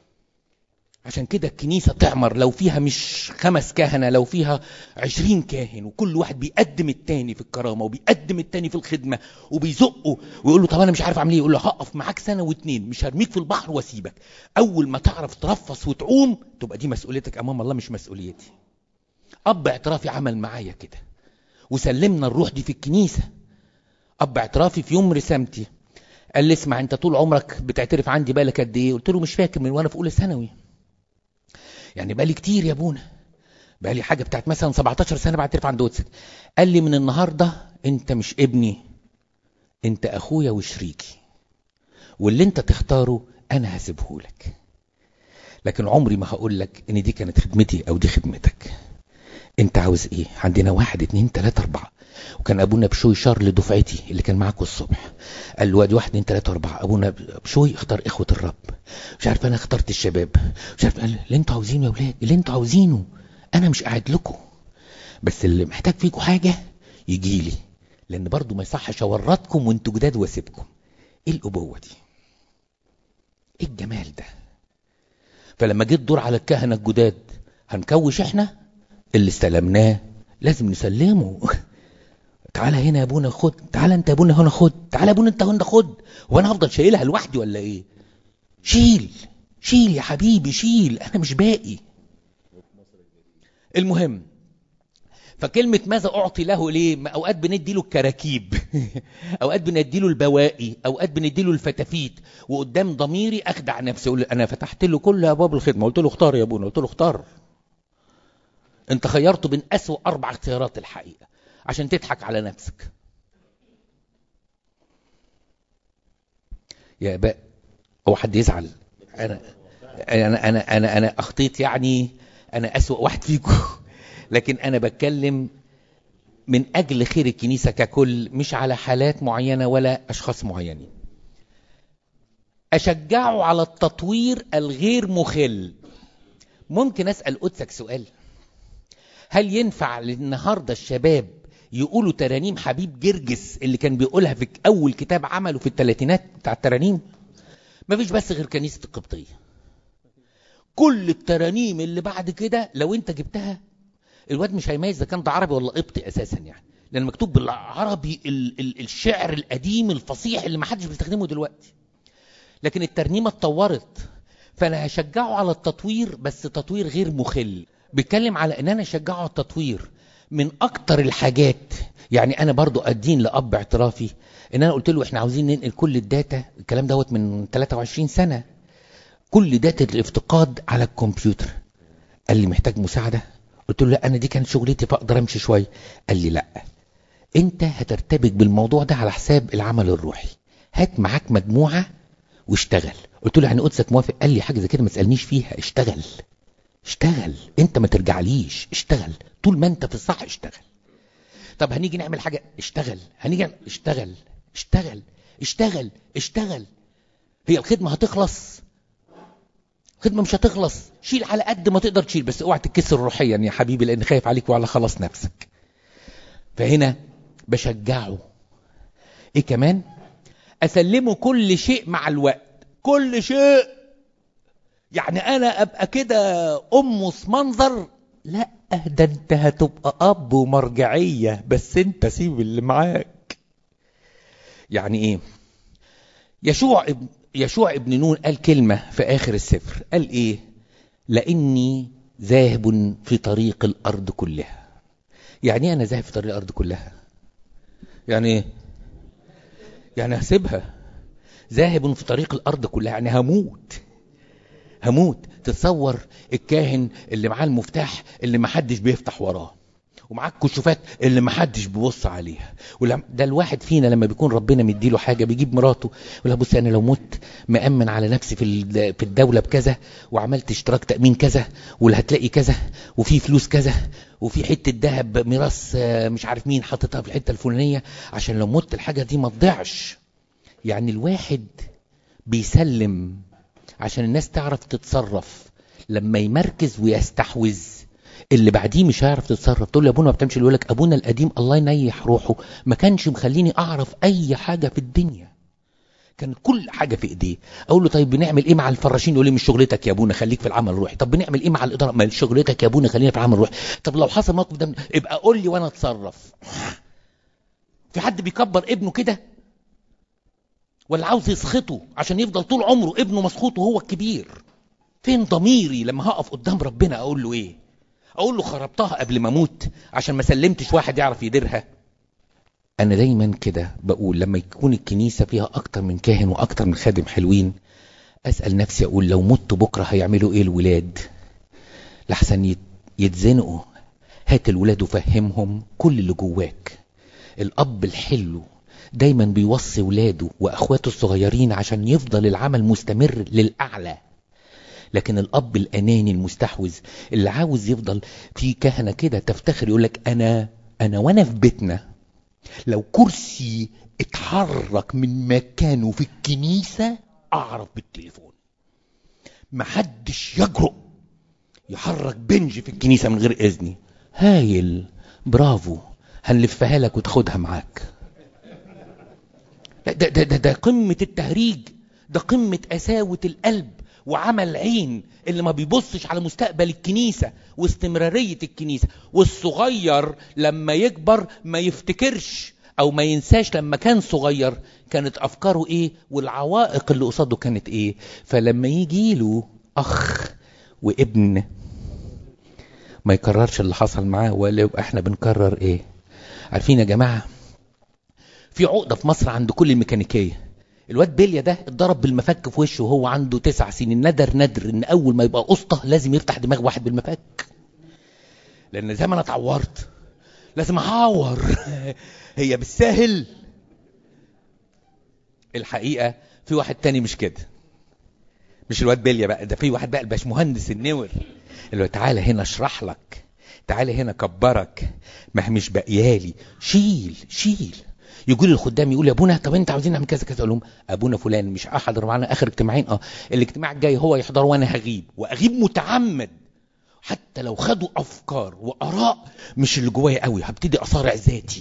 عشان كده الكنيسة تعمر لو فيها مش خمس كهنة لو فيها عشرين كاهن وكل واحد بيقدم التاني في الكرامة وبيقدم التاني في الخدمة وبيزقه ويقول له طب أنا مش عارف أعمل إيه يقول له هقف معاك سنة واتنين مش هرميك في البحر واسيبك أول ما تعرف ترفص وتعوم تبقى دي مسؤوليتك أمام الله مش مسؤوليتي اب اعترافي عمل معايا كده وسلمنا الروح دي في الكنيسة اب اعترافي في يوم رسامتي قال لي اسمع انت طول عمرك بتعترف عندي بالك قد ايه قلت له مش فاكر من وانا في اولى ثانوي يعني بالي كتير يا ابونا بقالي حاجه بتاعت مثلا 17 سنه بعترف عند قدسك قال لي من النهارده انت مش ابني انت اخويا وشريكي واللي انت تختاره انا هسيبه لك لكن عمري ما هقول لك ان دي كانت خدمتي او دي خدمتك انت عاوز ايه عندنا واحد اتنين تلاتة اربعة وكان ابونا بشوي شار لدفعتي اللي كان معاكم الصبح قال له ادي واحد اتنين تلاتة اربعة ابونا بشوي اختار اخوة الرب مش عارف انا اخترت الشباب مش عارف قال اللي انتوا عاوزينه يا ولاد اللي انتوا عاوزينه انا مش قاعد لكم بس اللي محتاج فيكم حاجة يجي لي لان برضو ما يصحش اورطكم وانتوا جداد واسيبكم ايه الابوة دي ايه الجمال ده فلما جيت دور على الكهنة الجداد هنكوش احنا اللي استلمناه لازم نسلمه تعالى هنا يا ابونا خد تعالى انت يا ابونا هنا خد تعالى يا ابونا انت هنا خد وانا هفضل شايلها لوحدي ولا ايه شيل شيل يا حبيبي شيل انا مش باقي المهم فكلمة ماذا أعطي له ليه؟ ما أوقات بندي له الكراكيب أوقات بندي له البواقي أوقات بندي له الفتافيت وقدام ضميري أخدع نفسي أقول أنا فتحت له كل أبواب الخدمة قلت له اختار يا أبونا قلت له اختار أنت خيرته بين أسوأ أربع اختيارات الحقيقة عشان تضحك على نفسك يا اباء هو حد يزعل انا انا انا انا انا اخطيت يعني انا اسوأ واحد فيكم لكن انا بتكلم من اجل خير الكنيسه ككل مش على حالات معينه ولا اشخاص معينين اشجعه على التطوير الغير مخل ممكن اسال قدسك سؤال هل ينفع النهارده الشباب يقولوا ترانيم حبيب جرجس اللي كان بيقولها في اول كتاب عمله في الثلاثينات بتاع الترانيم مفيش بس غير كنيسه القبطيه كل الترانيم اللي بعد كده لو انت جبتها الواد مش هيميز اذا كان ده عربي ولا قبطي اساسا يعني لان مكتوب بالعربي ال ال الشعر القديم الفصيح اللي ما حدش بيستخدمه دلوقتي لكن الترنيمه اتطورت فانا هشجعه على التطوير بس تطوير غير مخل بيتكلم على ان انا اشجعه على التطوير من اكتر الحاجات يعني انا برضو ادين لاب اعترافي ان انا قلت له احنا عاوزين ننقل كل الداتا الكلام دوت من 23 سنه كل داتا الافتقاد على الكمبيوتر قال لي محتاج مساعده قلت له لا انا دي كانت شغلتي فاقدر امشي شويه قال لي لا انت هترتبك بالموضوع ده على حساب العمل الروحي هات معاك مجموعه واشتغل قلت له يعني قدسك موافق قال لي حاجه زي كده ما تسالنيش فيها اشتغل اشتغل انت ما ترجعليش اشتغل طول ما انت في الصح اشتغل طب هنيجي نعمل حاجه اشتغل هنيجي نعمل... اشتغل اشتغل اشتغل اشتغل هي الخدمه هتخلص الخدمه مش هتخلص شيل على قد ما تقدر تشيل بس اوعى تتكسر روحيا يا حبيبي لان خايف عليك وعلى خلاص نفسك فهنا بشجعه ايه كمان اسلمه كل شيء مع الوقت كل شيء يعني انا ابقى كده امس منظر لا ده انت هتبقى اب ومرجعيه بس انت سيب اللي معاك يعني ايه يشوع ابن يشوع ابن نون قال كلمة في آخر السفر قال إيه لأني ذاهب في طريق الأرض كلها يعني أنا ذاهب في طريق الأرض كلها يعني إيه يعني هسيبها ذاهب في طريق الأرض كلها يعني هموت هموت تتصور الكاهن اللي معاه المفتاح اللي محدش بيفتح وراه ومعاك كشوفات اللي محدش بيبص عليها ده الواحد فينا لما بيكون ربنا مديله حاجه بيجيب مراته يقول لها بص انا لو مت مامن على نفسي في في الدوله بكذا وعملت اشتراك تامين كذا واللي هتلاقي كذا وفي فلوس كذا وفي حته ذهب ميراث مش عارف مين حاططها في الحته الفلانيه عشان لو مت الحاجه دي ما تضيعش يعني الواحد بيسلم عشان الناس تعرف تتصرف لما يمركز ويستحوذ اللي بعديه مش هيعرف تتصرف تقول له يا ابونا ما بتعملش يقول لك ابونا القديم الله ينيح روحه ما كانش مخليني اعرف اي حاجه في الدنيا كانت كل حاجه في ايديه اقول له طيب بنعمل ايه مع الفراشين يقول لي مش شغلتك يا ابونا خليك في العمل الروحي طب بنعمل ايه مع الاداره ما شغلتك يا ابونا خلينا في العمل الروحي طب لو حصل موقف ده ابقى قول لي وانا اتصرف في حد بيكبر ابنه كده ولا عاوز يسخطه عشان يفضل طول عمره ابنه مسخوط وهو الكبير فين ضميري لما هقف قدام ربنا اقول له ايه اقول له خربتها قبل ما اموت عشان ما سلمتش واحد يعرف يديرها انا دايما كده بقول لما يكون الكنيسه فيها اكتر من كاهن واكتر من خادم حلوين اسال نفسي اقول لو مت بكره هيعملوا ايه الولاد لحسن يتزنقوا هات الولاد وفهمهم كل اللي جواك الاب الحلو دايما بيوصي ولاده واخواته الصغيرين عشان يفضل العمل مستمر للاعلى لكن الاب الاناني المستحوذ اللي عاوز يفضل في كهنه كده تفتخر يقول لك انا انا وانا في بيتنا لو كرسي اتحرك من مكانه في الكنيسه اعرف بالتليفون محدش يجرؤ يحرك بنج في الكنيسه من غير اذني هايل برافو هنلفها لك وتاخدها معاك ده ده ده, ده قمه التهريج ده قمه قساوه القلب وعمل عين اللي ما بيبصش على مستقبل الكنيسة واستمرارية الكنيسة والصغير لما يكبر ما يفتكرش او ما ينساش لما كان صغير كانت افكاره ايه والعوائق اللي قصاده كانت ايه فلما يجي له اخ وابن ما يكررش اللي حصل معاه ولا يبقى احنا بنكرر ايه عارفين يا جماعة في عقدة في مصر عند كل الميكانيكية الواد بيليا ده اتضرب بالمفك في وشه وهو عنده تسع سنين ندر ندر ان اول ما يبقى قسطة لازم يفتح دماغ واحد بالمفك لان زي ما انا اتعورت لازم اعور هي بالساهل الحقيقة في واحد تاني مش كده مش الواد بيليا بقى ده في واحد بقى الباشمهندس النور اللي هو تعالى هنا اشرح لك تعالى هنا كبرك ما هي مش بقيالي شيل شيل يقول الخدام يقول يا ابونا طب انت عاوزين نعمل كذا كذا اقول لهم ابونا فلان مش احضر معانا اخر اجتماعين اه الاجتماع الجاي هو يحضر وانا هغيب واغيب متعمد حتى لو خدوا افكار واراء مش اللي جوايا قوي هبتدي اصارع ذاتي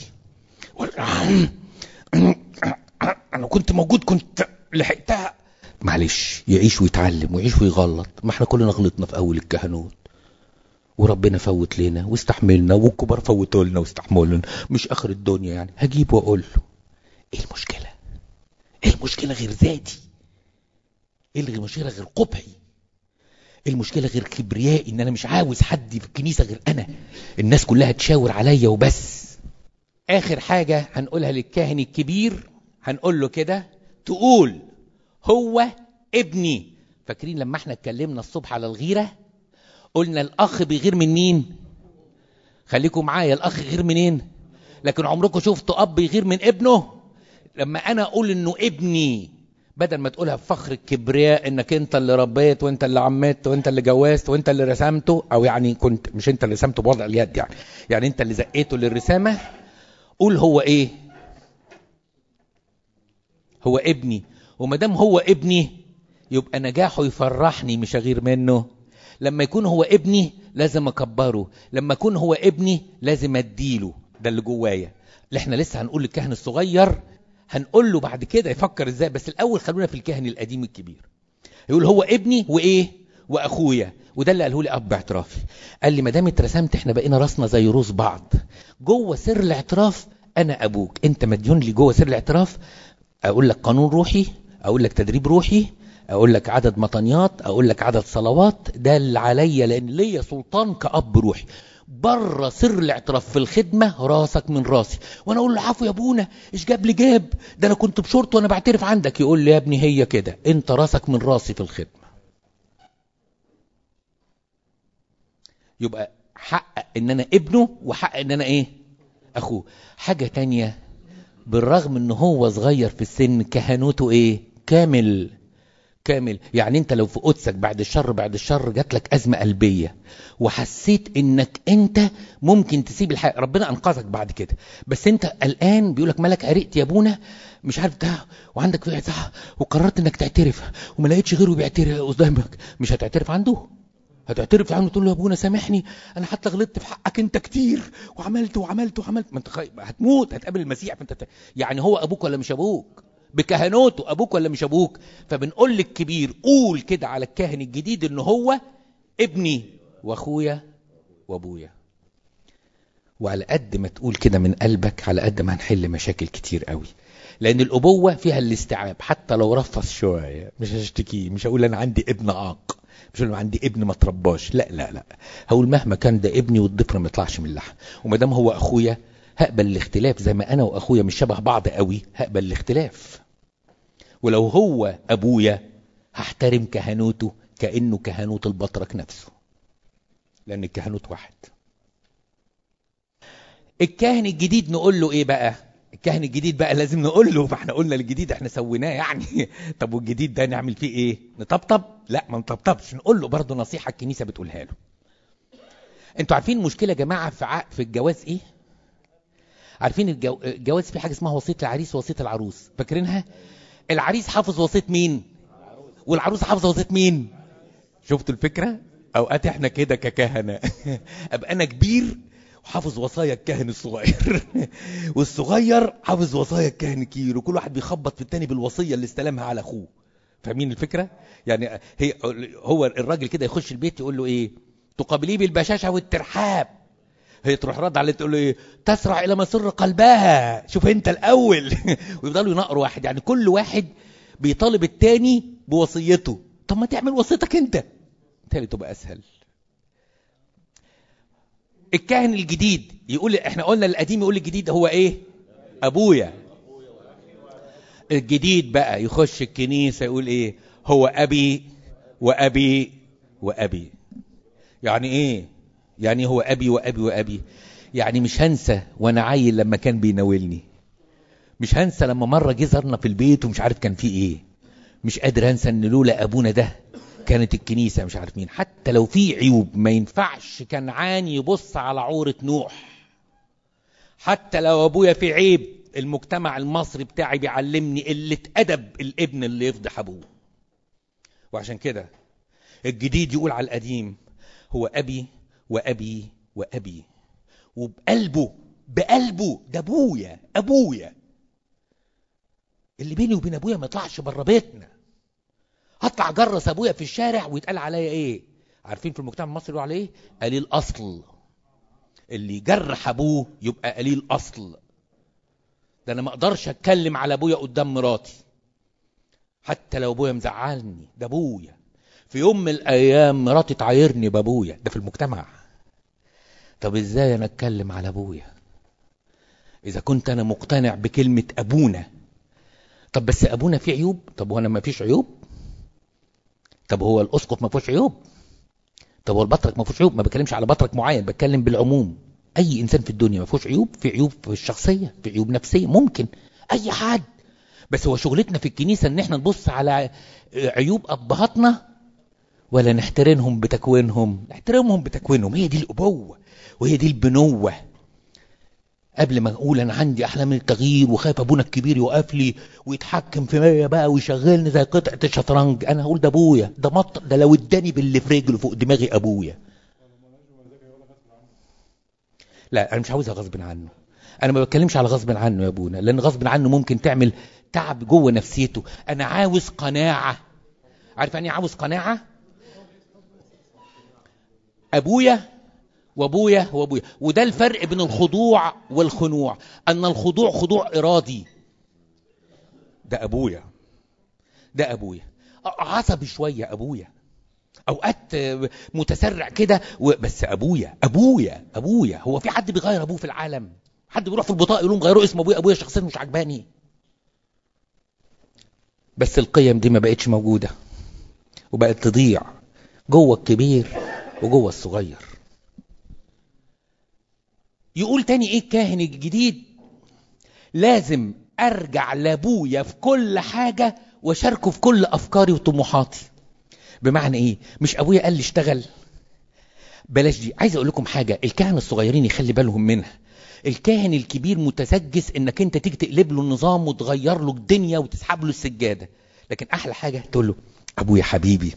انا كنت موجود كنت لحقتها معلش يعيش ويتعلم ويعيش ويغلط ما احنا كلنا غلطنا في اول الكهنوت وربنا فوت لنا واستحملنا والكبار فوتوا لنا واستحملوا لنا مش اخر الدنيا يعني هجيب واقول له ايه المشكله ايه المشكله غير ذاتي ايه المشكله غير قبحي ايه المشكله غير كبريائي ان انا مش عاوز حد في الكنيسه غير انا الناس كلها تشاور عليا وبس اخر حاجه هنقولها للكاهن الكبير هنقول له كده تقول هو ابني فاكرين لما احنا اتكلمنا الصبح على الغيره قلنا الاخ بيغير من مين خليكم معايا الاخ غير منين لكن عمركم شفتوا اب يغير من ابنه لما انا اقول انه ابني بدل ما تقولها بفخر الكبرياء انك انت اللي ربيت وانت اللي عمت وانت اللي جوزت وانت اللي رسمته او يعني كنت مش انت اللي رسمته بوضع اليد يعني يعني انت اللي زقيته للرسامه قول هو ايه هو ابني وما دام هو ابني يبقى نجاحه يفرحني مش اغير منه لما يكون هو ابني لازم اكبره لما يكون هو ابني لازم اديله ده اللي جوايا اللي احنا لسه هنقول للكاهن الصغير هنقول له بعد كده يفكر ازاي بس الاول خلونا في الكاهن القديم الكبير يقول هو ابني وايه واخويا وده اللي قاله لي اب اعترافي قال لي ما دام اترسمت احنا بقينا راسنا زي روس بعض جوه سر الاعتراف انا ابوك انت مديون لي جوه سر الاعتراف اقول لك قانون روحي اقول لك تدريب روحي اقول لك عدد مطنيات اقول لك عدد صلوات ده اللي عليا لان ليا سلطان كاب روحي بره سر الاعتراف في الخدمه راسك من راسي وانا اقول له عفو يا ابونا ايش جاب لي جاب ده انا كنت بشورت وانا بعترف عندك يقول لي يا ابني هي كده انت راسك من راسي في الخدمه يبقى حقق ان انا ابنه وحقق ان انا ايه اخوه حاجه تانية بالرغم ان هو صغير في السن كهنوته ايه كامل كامل يعني انت لو في قدسك بعد الشر بعد الشر جات لك ازمه قلبيه وحسيت انك انت ممكن تسيب الحياه ربنا انقذك بعد كده بس انت الان بيقول لك مالك عرقت يا ابونا مش عارف ده وعندك في صح وقررت انك تعترف وما لقيتش غيره بيعترف قدامك مش هتعترف عنده هتعترف عنه تقول له يا ابونا سامحني انا حتى غلطت في حقك انت كتير وعملت وعملت وعملت ما انت خي... هتموت هتقابل المسيح فانت يعني هو ابوك ولا مش ابوك بكهنوته ابوك ولا مش ابوك فبنقول للكبير قول كده على الكاهن الجديد ان هو ابني واخويا وابويا وعلى قد ما تقول كده من قلبك على قد ما هنحل مشاكل كتير قوي لان الابوه فيها الاستيعاب حتى لو رفض شويه مش هشتكيه مش هقول انا عندي ابن عاق مش هقول عندي ابن ما ترباش لا لا لا هقول مهما كان ده ابني والضفر ما يطلعش من اللحم وما دام هو اخويا هقبل الاختلاف زي ما انا واخويا مش شبه بعض قوي هقبل الاختلاف ولو هو ابويا هحترم كهنوته كانه كهنوت البطرك نفسه لان الكهنوت واحد الكاهن الجديد نقول له ايه بقى الكاهن الجديد بقى لازم نقول له فاحنا قلنا الجديد احنا سويناه يعني طب والجديد ده نعمل فيه ايه نطبطب لا ما نطبطبش نقول له برضه نصيحه الكنيسه بتقولها له انتوا عارفين المشكله يا جماعه في ع... في الجواز ايه عارفين الجو... الجواز في حاجه اسمها وصيه العريس ووصيه العروس فاكرينها العريس حافظ وصيه مين والعروس حافظه وصيه مين شفتوا الفكره اوقات احنا كده ككهنه ابقى انا كبير وحافظ وصايا الكاهن الصغير والصغير حافظ وصايا الكاهن الكبير وكل واحد بيخبط في التاني بالوصيه اللي استلمها على اخوه فاهمين الفكره يعني هي هو الراجل كده يخش البيت يقول له ايه تقابليه بالبشاشه والترحاب هي تروح رد عليه تقول له ايه تسرع الى مسر قلبها شوف انت الاول ويفضلوا ينقروا واحد يعني كل واحد بيطالب التاني بوصيته طب ما تعمل وصيتك انت بالتالي تبقى اسهل الكاهن الجديد يقول احنا قلنا القديم يقول الجديد هو ايه ابويا الجديد بقى يخش الكنيسة يقول ايه هو ابي وابي وابي يعني ايه يعني هو ابي وابي وابي يعني مش هنسى وانا عيل لما كان بيناولني مش هنسى لما مرة جه زارنا في البيت ومش عارف كان فيه ايه مش قادر انسى ان لولا ابونا ده كانت الكنيسة مش عارف مين حتى لو في عيوب ما ينفعش كنعان يبص على عورة نوح حتى لو ابويا في عيب المجتمع المصري بتاعي بيعلمني قلة ادب الابن اللي يفضح ابوه وعشان كده الجديد يقول على القديم هو ابي وابي وابي وبقلبه بقلبه ده ابويا ابويا اللي بيني وبين ابويا ما يطلعش بره بيتنا هطلع جرس ابويا في الشارع ويتقال عليا ايه عارفين في المجتمع المصري يقولوا عليه قليل اصل اللي جرح ابوه يبقى قليل اصل ده انا ما اقدرش اتكلم على ابويا قدام مراتي حتى لو ابويا مزعلني ده ابويا في يوم من الايام مراتي تعايرني بابويا ده في المجتمع طب ازاي انا اتكلم على ابويا اذا كنت انا مقتنع بكلمة ابونا طب بس ابونا فيه عيوب طب وانا ما فيش عيوب طب هو الاسقف ما فيهوش عيوب طب هو البطرك ما فيهوش عيوب ما بتكلمش على بطرك معين بتكلم بالعموم اي انسان في الدنيا ما فيهوش عيوب في عيوب في الشخصيه في عيوب نفسيه ممكن اي حد بس هو شغلتنا في الكنيسه ان احنا نبص على عيوب ابهاتنا ولا نحترمهم بتكوينهم نحترمهم بتكوينهم هي دي الابوه وهي دي البنوه قبل ما اقول انا عندي احلام التغيير وخايف ابونا الكبير يوقف لي ويتحكم فيا بقى ويشغلني زي قطعه الشطرنج انا هقول ده ابويا ده مط ده لو اداني باللي في رجله فوق دماغي ابويا لا انا مش عاوزها غصب عنه انا ما بتكلمش على غصب عنه يا ابونا لان غصب عنه ممكن تعمل تعب جوه نفسيته انا عاوز قناعه عارف يعني عاوز قناعه ابويا وابويا وابويا وده الفرق بين الخضوع والخنوع ان الخضوع خضوع ارادي ده ابويا ده ابويا عصبي شويه ابويا اوقات متسرع كده بس ابويا ابويا ابويا هو في حد بيغير ابوه في العالم حد بيروح في البطاقه يقول لهم غيروا اسم ابويا ابويا شخصيا مش عجباني بس القيم دي ما بقتش موجوده وبقت تضيع جوه الكبير وجوه الصغير يقول تاني ايه الكاهن الجديد لازم ارجع لابويا في كل حاجة واشاركه في كل افكاري وطموحاتي بمعنى ايه مش ابويا قال لي اشتغل بلاش دي عايز اقول لكم حاجة الكهنة الصغيرين يخلي بالهم منها الكاهن الكبير متسجس انك انت تيجي تقلب له النظام وتغير له الدنيا وتسحب له السجادة لكن احلى حاجة تقول له ابويا حبيبي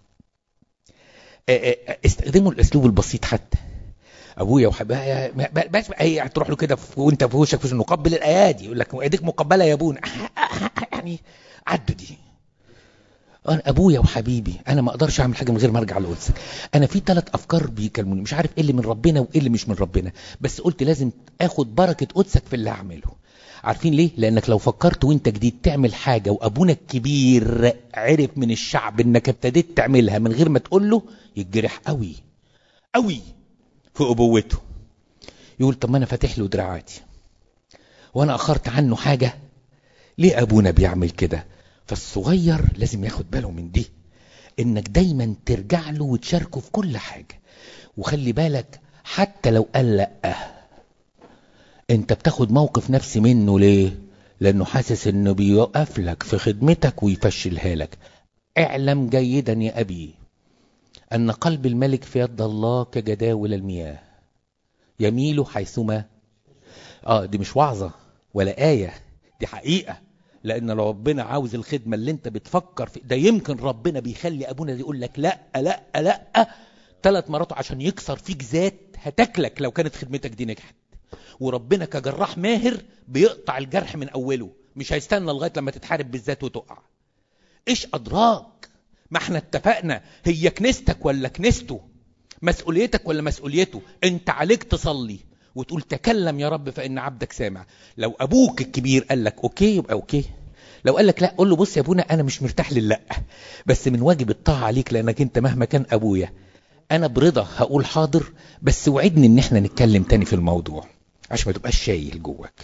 استخدموا الاسلوب البسيط حتى ابويا وحبايا بس هي تروح له كده وانت في وشك في نقبل الايادي يقول لك ايديك مقبله يا ابونا يعني عدوا دي انا ابويا وحبيبي انا ما اقدرش اعمل حاجه من غير ما ارجع لقدسك انا في ثلاث افكار بيكلموني مش عارف ايه اللي من ربنا وايه اللي مش من ربنا بس قلت لازم اخد بركه قدسك في اللي اعمله عارفين ليه لانك لو فكرت وانت جديد تعمل حاجه وابونا الكبير عرف من الشعب انك ابتديت تعملها من غير ما تقول له يتجرح قوي قوي في ابوته يقول طب ما انا فاتح له دراعاتي وانا اخرت عنه حاجه ليه ابونا بيعمل كده فالصغير لازم ياخد باله من دي انك دايما ترجع له وتشاركه في كل حاجه وخلي بالك حتى لو قال لا انت بتاخد موقف نفسي منه ليه لانه حاسس انه بيوقف لك في خدمتك ويفشلها لك اعلم جيدا يا ابي أن قلب الملك في يد الله كجداول المياه يميل حيثما آه دي مش وعظة ولا آية دي حقيقة لأن لو ربنا عاوز الخدمة اللي أنت بتفكر في ده يمكن ربنا بيخلي أبونا يقول لك لا لا لا ثلاث مرات عشان يكسر فيك ذات هتاكلك لو كانت خدمتك دي نجحت وربنا كجراح ماهر بيقطع الجرح من أوله مش هيستنى لغاية لما تتحارب بالذات وتقع إيش أدراك ما احنا اتفقنا هي كنيستك ولا كنيسته مسؤوليتك ولا مسؤوليته انت عليك تصلي وتقول تكلم يا رب فان عبدك سامع لو ابوك الكبير قال لك اوكي يبقى اوكي لو قال لك لا قول له بص يا ابونا انا مش مرتاح لللا بس من واجب الطاعه عليك لانك انت مهما كان ابويا انا برضا هقول حاضر بس وعدني ان احنا نتكلم تاني في الموضوع عشان ما تبقاش شايل جواك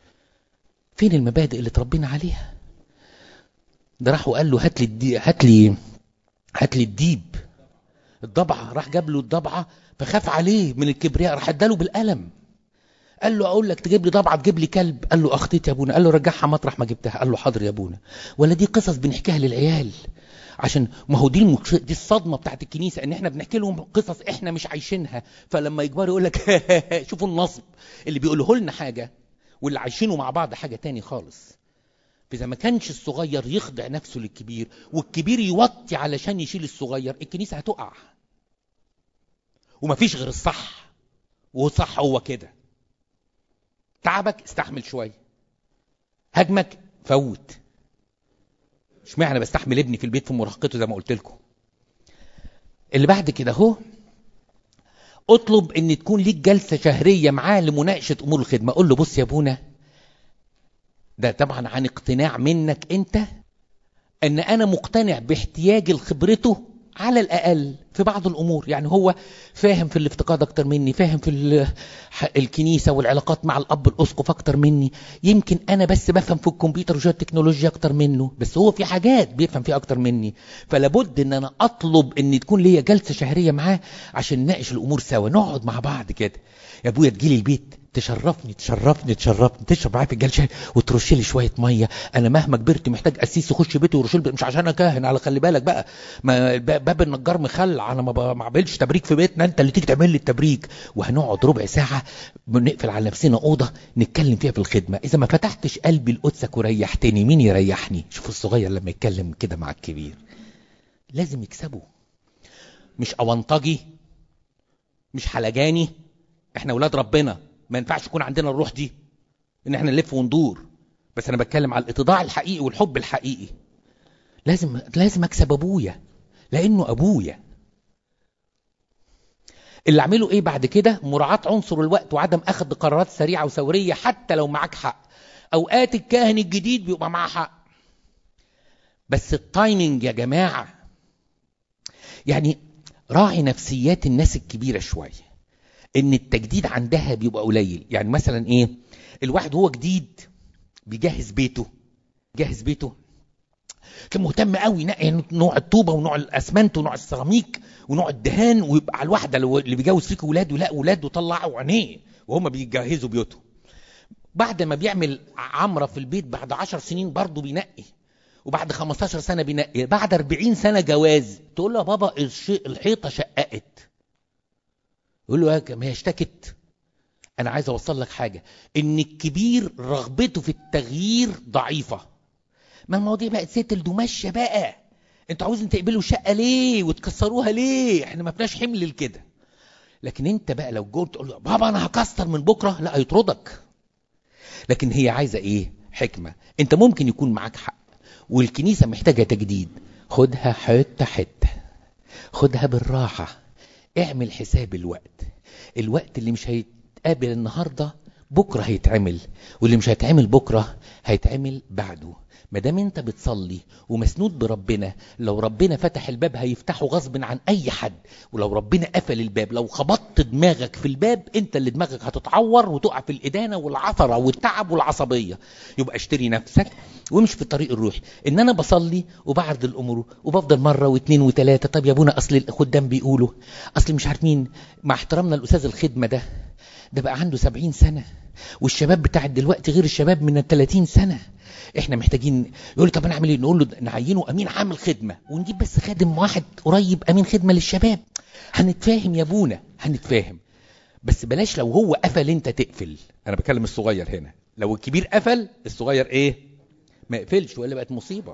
فين المبادئ اللي تربينا عليها ده راح وقال له هات لي الدي... هات لي هات لي الديب الضبعه راح جاب له الضبعه فخاف عليه من الكبرياء راح اداله بالقلم قال له اقول لك تجيب لي ضبعه تجيب لي كلب قال له اخطيت يا ابونا قال له رجعها مطرح ما جبتها قال له حاضر يا ابونا ولا دي قصص بنحكيها للعيال عشان ما هو دي المكش... دي الصدمه بتاعت الكنيسه ان احنا بنحكي لهم قصص احنا مش عايشينها فلما يكبروا يقول لك شوفوا النصب اللي بيقوله لنا حاجه واللي عايشينه مع بعض حاجه تاني خالص فاذا ما كانش الصغير يخضع نفسه للكبير والكبير يوطي علشان يشيل الصغير الكنيسه هتقع ومفيش غير الصح وصح هو كده تعبك استحمل شويه هجمك فوت اشمعنى بستحمل ابني في البيت في مراهقته زي ما قلت لكم اللي بعد كده اهو اطلب ان تكون ليك جلسه شهريه معاه لمناقشه امور الخدمه قول له بص يا ابونا ده طبعا عن اقتناع منك انت ان انا مقتنع باحتياجي لخبرته على الاقل في بعض الامور يعني هو فاهم في الافتقاد اكتر مني فاهم في الكنيسه والعلاقات مع الاب الاسقف اكتر مني يمكن انا بس بفهم في الكمبيوتر وشويه التكنولوجيا اكتر منه بس هو في حاجات بيفهم فيها اكتر مني فلابد ان انا اطلب ان تكون ليا جلسه شهريه معاه عشان نناقش الامور سوا نقعد مع بعض كده يا ابويا تجيلي البيت تشرفني تشرفني تشرفني تشرب معايا فنجان شاي وترش لي شويه ميه انا مهما كبرت محتاج قسيس يخش بيتي ويرش لي مش عشان انا كاهن على خلي بالك بقى ما باب النجار مخلع انا ما بعملش تبريك في بيتنا انت اللي تيجي تعمل لي التبريك وهنقعد ربع ساعه بنقفل على نفسنا اوضه نتكلم فيها في الخدمه اذا ما فتحتش قلبي لقدسك وريحتني مين يريحني شوف الصغير لما يتكلم كده مع الكبير لازم يكسبه مش اونطجي مش حلجاني احنا ولاد ربنا ما ينفعش يكون عندنا الروح دي ان احنا نلف وندور بس انا بتكلم على الاتضاع الحقيقي والحب الحقيقي لازم لازم اكسب ابويا لانه ابويا اللي اعمله ايه بعد كده مراعاة عنصر الوقت وعدم اخذ قرارات سريعة وثورية حتى لو معاك حق اوقات الكاهن الجديد بيبقى معاه حق بس التايمنج يا جماعة يعني راعي نفسيات الناس الكبيرة شوية ان التجديد عندها بيبقى قليل يعني مثلا ايه الواحد هو جديد بيجهز بيته جهز بيته كان مهتم قوي ينقي نوع الطوبه ونوع الاسمنت ونوع السيراميك ونوع الدهان ويبقى على الواحده اللي بيجوز فيك ولاد ولا ولاد وطلعوا عينيه وهم بيجهزوا بيوتهم بعد ما بيعمل عمره في البيت بعد عشر سنين برضه بينقي وبعد 15 سنه بينقي بعد 40 سنه جواز تقول له يا بابا الحيطه شققت يقول له ما هي اشتكت انا عايز اوصل لك حاجه ان الكبير رغبته في التغيير ضعيفه ما المواضيع بقت ستلد وماشيه بقى انتوا عاوزين تقبلوا شقه ليه وتكسروها ليه احنا ما فيناش حمل لكده لكن انت بقى لو جوت تقول له بابا انا هكسر من بكره لا هيطردك لكن هي عايزه ايه حكمه انت ممكن يكون معاك حق والكنيسه محتاجه تجديد خدها حته حته خدها بالراحه اعمل حساب الوقت الوقت اللي مش هيتقابل النهارده بكره هيتعمل واللي مش هيتعمل بكره هيتعمل بعده ما دام انت بتصلي ومسنود بربنا لو ربنا فتح الباب هيفتحه غصب عن اي حد ولو ربنا قفل الباب لو خبطت دماغك في الباب انت اللي دماغك هتتعور وتقع في الادانه والعثره والتعب والعصبيه يبقى اشتري نفسك وامشي في الطريق الروحي ان انا بصلي وبعرض الامور وبفضل مره واثنين وثلاثه طب يا ابونا اصل الخدام بيقولوا اصل مش عارف مين مع احترامنا لاستاذ الخدمه ده ده بقى عنده سبعين سنه والشباب بتاع دلوقتي غير الشباب من الثلاثين سنه احنا محتاجين يقول لي طب انا اعمل ايه نقول له نعينه امين عامل خدمه ونجيب بس خادم واحد قريب امين خدمه للشباب هنتفاهم يا ابونا هنتفاهم بس بلاش لو هو قفل انت تقفل انا بكلم الصغير هنا لو الكبير قفل الصغير ايه ما يقفلش ولا بقت مصيبه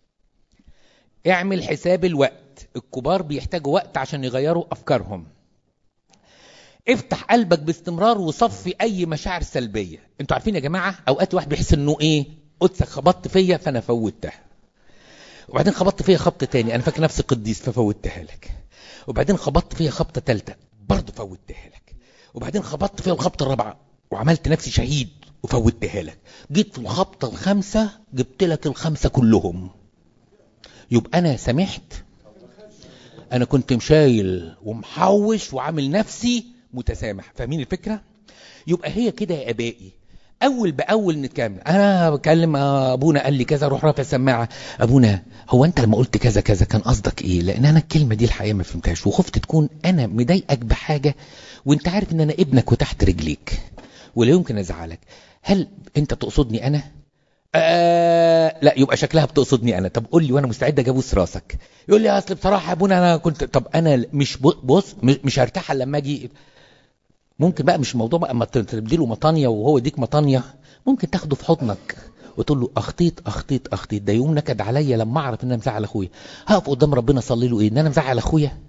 اعمل حساب الوقت الكبار بيحتاجوا وقت عشان يغيروا افكارهم افتح قلبك باستمرار وصفي اي مشاعر سلبيه انتوا عارفين يا جماعه اوقات واحد بيحس انه ايه قدسك خبطت فيا فانا فوتها وبعدين خبطت فيا خبطه تاني انا فاكر نفسي قديس ففوتها لك وبعدين خبطت فيا خبطه ثالثه برضه فوتها لك وبعدين خبطت فيا الخبطه الرابعه وعملت نفسي شهيد وفوتها لك جيت في الخبطه الخامسه جبت لك الخمسه كلهم يبقى انا سمحت انا كنت مشايل ومحوش وعامل نفسي متسامح فاهمين الفكره يبقى هي كده يا ابائي اول باول نتكلم انا بكلم ابونا قال لي كذا روح رافع السماعه ابونا هو انت لما قلت كذا كذا كان قصدك ايه لان انا الكلمه دي الحقيقه ما فهمتهاش وخفت تكون انا مضايقك بحاجه وانت عارف ان انا ابنك وتحت رجليك ولا يمكن ازعلك هل انت تقصدني انا آه لا يبقى شكلها بتقصدني انا طب قول لي وانا مستعد اجابوس راسك يقول لي اصل بصراحه يا ابونا انا كنت طب انا مش بص مش هرتاح لما اجي ممكن بقى مش الموضوع بقى اما تديله مطانية وهو يديك مطانية ممكن تاخده في حضنك وتقول له اخطيت اخطيت اخطيت ده يوم نكد عليا لما اعرف ان انا مزعل اخويا هقف قدام ربنا اصلي له ايه ان انا مزعل اخويا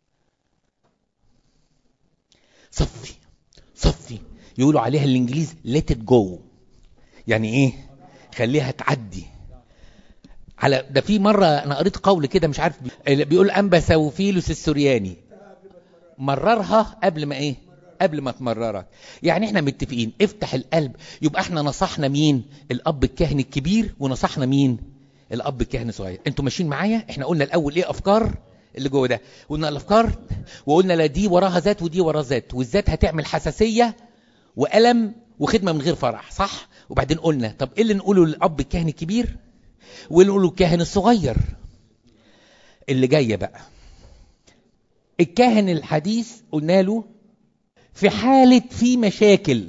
صفي صفي يقولوا عليها الانجليز let it go يعني ايه خليها تعدي على ده في مره انا قريت قول كده مش عارف بيقول انبا سوفيلوس السورياني مررها قبل ما ايه قبل ما تمررك يعني احنا متفقين افتح القلب يبقى احنا نصحنا مين الاب الكاهن الكبير ونصحنا مين الاب الكاهن الصغير انتوا ماشيين معايا احنا قلنا الاول ايه افكار اللي جوه ده قلنا الافكار وقلنا لا دي وراها ذات ودي وراها ذات والذات هتعمل حساسيه والم وخدمه من غير فرح صح وبعدين قلنا طب ايه اللي نقوله للاب الكاهن الكبير واللي نقوله الكاهن الصغير اللي جايه بقى الكاهن الحديث قلنا له في حالة في مشاكل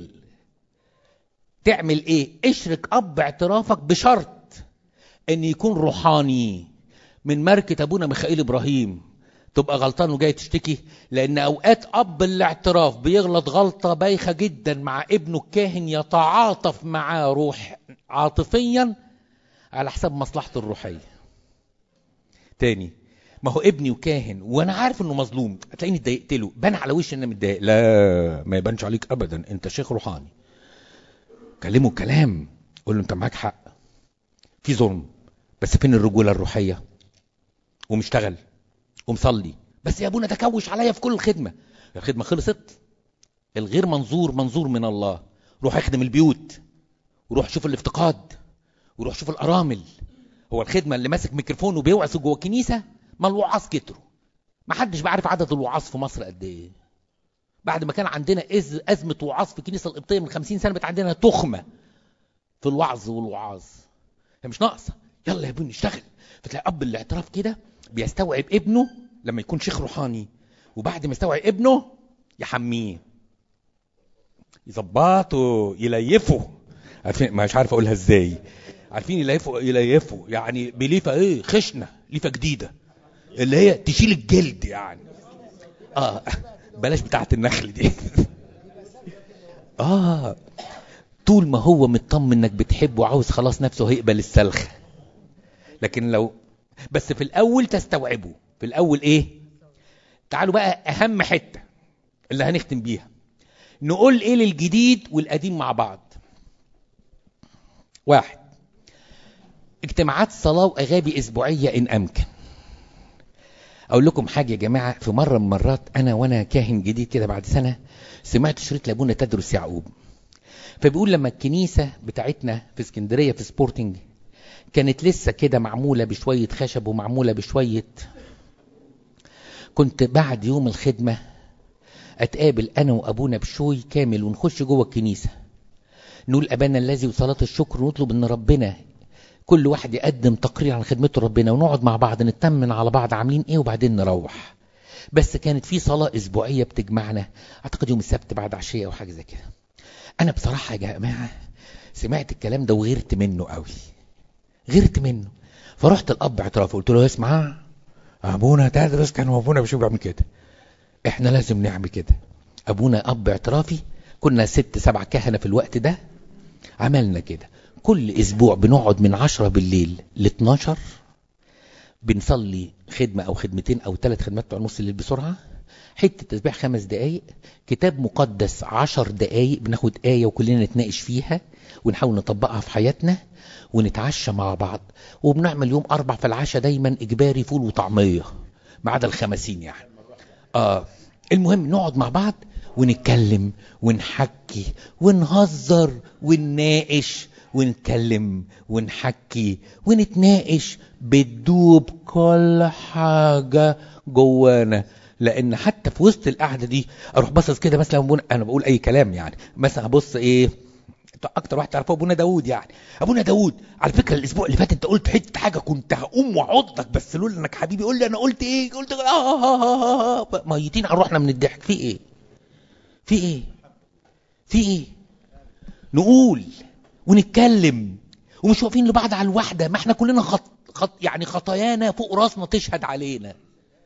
تعمل ايه اشرك اب اعترافك بشرط ان يكون روحاني من ماركة ابونا ميخائيل ابراهيم تبقى غلطان وجاي تشتكي لان اوقات اب الاعتراف بيغلط غلطة بايخة جدا مع ابنه الكاهن يتعاطف معاه روح عاطفيا على حساب مصلحته الروحية تاني ما هو ابني وكاهن وانا عارف انه مظلوم هتلاقيني اتضايقت له بان على وشي ان انا متضايق لا ما يبانش عليك ابدا انت شيخ روحاني كلمه كلام قول له انت معاك حق في ظلم بس فين الرجوله الروحيه ومشتغل ومصلي بس يا ابونا تكوش عليا في كل الخدمه الخدمه خلصت الغير منظور منظور من الله روح اخدم البيوت وروح شوف الافتقاد وروح شوف الارامل هو الخدمه اللي ماسك ميكروفون وبيوعظ جوه الكنيسه ما الوعاظ كتروا ما حدش بعرف عدد الوعاظ في مصر قد ايه بعد ما كان عندنا إز أزمة وعاظ في الكنيسة القبطية من 50 سنة بقت عندنا تخمة في الوعظ والوعاظ هي مش ناقصة يلا يا ابني اشتغل فتلاقي أب الاعتراف كده بيستوعب ابنه لما يكون شيخ روحاني وبعد ما يستوعب ابنه يحميه يظبطه يليفه عارفين مش عارف اقولها ازاي عارفين يليفوا يليفوا يعني بليفه ايه خشنه ليفه جديده اللي هي تشيل الجلد يعني اه بلاش بتاعه النخل دي اه طول ما هو مطمن انك بتحبه وعاوز خلاص نفسه هيقبل السلخ لكن لو بس في الاول تستوعبه في الاول ايه تعالوا بقى اهم حته اللي هنختم بيها نقول ايه للجديد والقديم مع بعض واحد اجتماعات صلاة وأغابي أسبوعية إن أمكن أقول لكم حاجة يا جماعة في مرة من مرات أنا وأنا كاهن جديد كده بعد سنة سمعت شريط لابونا تدرس يعقوب فبيقول لما الكنيسة بتاعتنا في اسكندرية في سبورتنج كانت لسه كده معمولة بشوية خشب ومعمولة بشوية كنت بعد يوم الخدمة أتقابل أنا وأبونا بشوي كامل ونخش جوه الكنيسة نقول أبانا الذي وصلاة الشكر ونطلب أن ربنا كل واحد يقدم تقرير عن خدمته ربنا ونقعد مع بعض نطمن على بعض عاملين ايه وبعدين نروح بس كانت في صلاة أسبوعية بتجمعنا أعتقد يوم السبت بعد عشية أو حاجة زي كده أنا بصراحة يا جماعة سمعت الكلام ده وغيرت منه قوي غيرت منه فرحت الأب اعتراف قلت له اسمع أبونا تدرس كان أبونا بيشوف بيعمل كده إحنا لازم نعمل كده أبونا أب اعترافي كنا ست سبع كهنة في الوقت ده عملنا كده كل اسبوع بنقعد من 10 بالليل ل 12 بنصلي خدمة او خدمتين او ثلاث خدمات بتوع نص الليل بسرعة حتة تسبيح خمس دقايق كتاب مقدس عشر دقايق بناخد آية وكلنا نتناقش فيها ونحاول نطبقها في حياتنا ونتعشى مع بعض وبنعمل يوم أربع في العشاء دايما إجباري فول وطعمية ما عدا الخمسين يعني آه المهم نقعد مع بعض ونتكلم ونحكي ونهزر ونناقش ونتكلم ونحكي ونتناقش بتدوب كل حاجة جوانا لان حتى في وسط القعده دي اروح باصص كده مثلا أبونا انا بقول اي كلام يعني مثلا ابص ايه اكتر واحد تعرفه ابونا داوود يعني ابونا داوود على فكره الاسبوع اللي فات انت قلت حته حاجه كنت هقوم واعضك بس لولا انك حبيبي قول لي انا قلت ايه قلت آه آه آه آه آه. ميتين على روحنا من الضحك في ايه في ايه في ايه نقول ونتكلم ومش واقفين لبعض على الواحده ما احنا كلنا خط, خط يعني خطايانا فوق راسنا تشهد علينا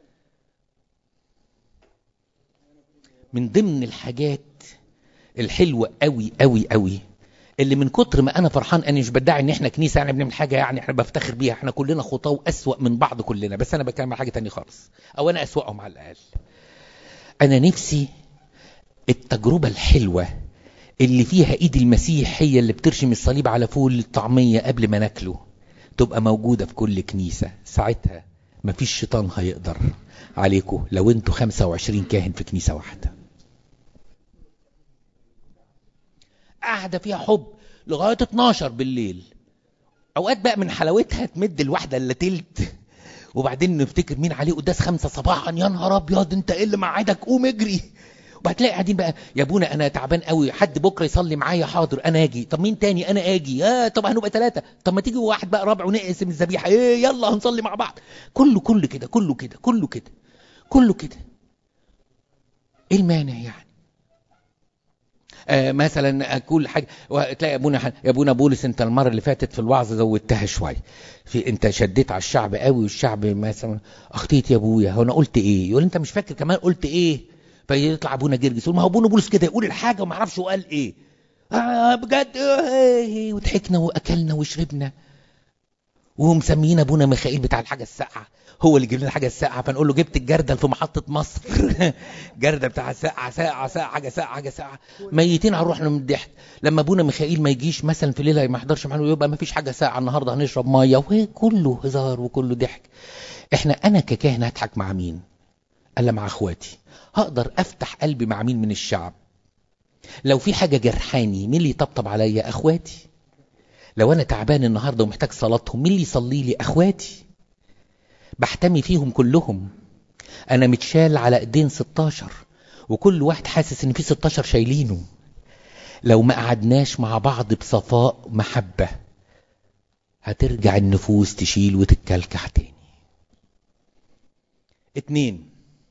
من ضمن الحاجات الحلوة قوي قوي قوي اللي من كتر ما انا فرحان انا مش بدعي ان احنا كنيسه يعني بنعمل حاجه يعني احنا بفتخر بيها احنا كلنا خطاه واسوا من بعض كلنا بس انا بتكلم على حاجه تانية خالص او انا اسواهم على الاقل انا نفسي التجربه الحلوه اللي فيها ايد المسيح هي اللي بترشم الصليب على فول الطعميه قبل ما ناكله تبقى موجوده في كل كنيسه ساعتها مفيش شيطان هيقدر عليكم لو انتوا 25 كاهن في كنيسه واحده قاعده فيها حب لغايه 12 بالليل اوقات بقى من حلاوتها تمد الواحده الا تلت وبعدين نفتكر مين عليه قداس خمسة صباحا يا نهار ابيض انت ايه اللي معادك قوم اجري وهتلاقي قاعدين بقى يا ابونا انا تعبان قوي حد بكره يصلي معايا حاضر انا اجي طب مين تاني انا اجي اه طب هنبقى ثلاثه طب ما تيجي واحد بقى رابع ونقسم الذبيحه ايه يلا هنصلي مع بعض كله كله كده كله كده كله كده كله كده ايه المانع يعني آه مثلا اقول حاجه وتلاقي ابونا ح- يا ابونا بولس انت المره اللي فاتت في الوعظ زودتها شويه في انت شديت على الشعب قوي والشعب مثلا اخطيت يا ابويا هو انا قلت ايه يقول انت مش فاكر كمان قلت ايه فيطلع ابونا جرجس يقول ما هو ابونا بولس كده يقول الحاجه وما اعرفش هو قال ايه آه بجد آه وضحكنا واكلنا وشربنا ومسميين ابونا ميخائيل بتاع الحاجه الساقعه هو اللي يجيب لنا الحاجه الساقعه فنقول له جبت الجردل في محطه مصر جردل بتاع ساقعه ساقعه ساقعه حاجه ساقعه حاجه ساقعه ميتين على روحنا من الضحك لما ابونا ميخائيل ما يجيش مثلا في ليله ما يحضرش معانا يبقى ما فيش حاجه ساقعه النهارده هنشرب ميه وكله هزار وكله ضحك احنا انا ككاهن هضحك مع مين الا مع اخواتي هقدر افتح قلبي مع مين من الشعب لو في حاجه جرحاني مين اللي يطبطب عليا اخواتي لو انا تعبان النهارده ومحتاج صلاتهم مين اللي يصلي لي اخواتي بحتمي فيهم كلهم انا متشال على ايدين 16 وكل واحد حاسس ان في 16 شايلينه لو ما قعدناش مع بعض بصفاء محبة هترجع النفوس تشيل وتتكلكع تاني اتنين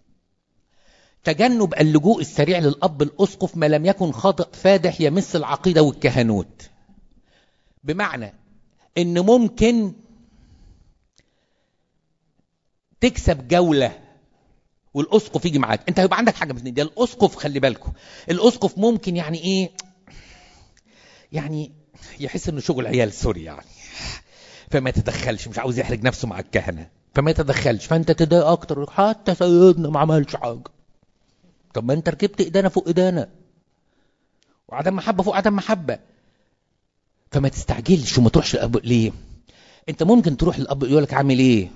تجنب اللجوء السريع للأب الأسقف ما لم يكن خاطئ فادح يمس العقيدة والكهنوت بمعنى ان ممكن تكسب جولة والاسقف يجي معاك انت هيبقى عندك حاجه من دي الاسقف خلي بالكم الاسقف ممكن يعني ايه يعني يحس انه شغل عيال سوري يعني فما يتدخلش مش عاوز يحرج نفسه مع الكهنه فما يتدخلش فانت تضايق اكتر حتى سيدنا ما عملش حاجه طب ما انت ركبت ايدانا فوق ايدانا وعدم محبه فوق عدم محبه فما تستعجلش وما تروحش للاب ليه انت ممكن تروح للاب يقول لك عامل ايه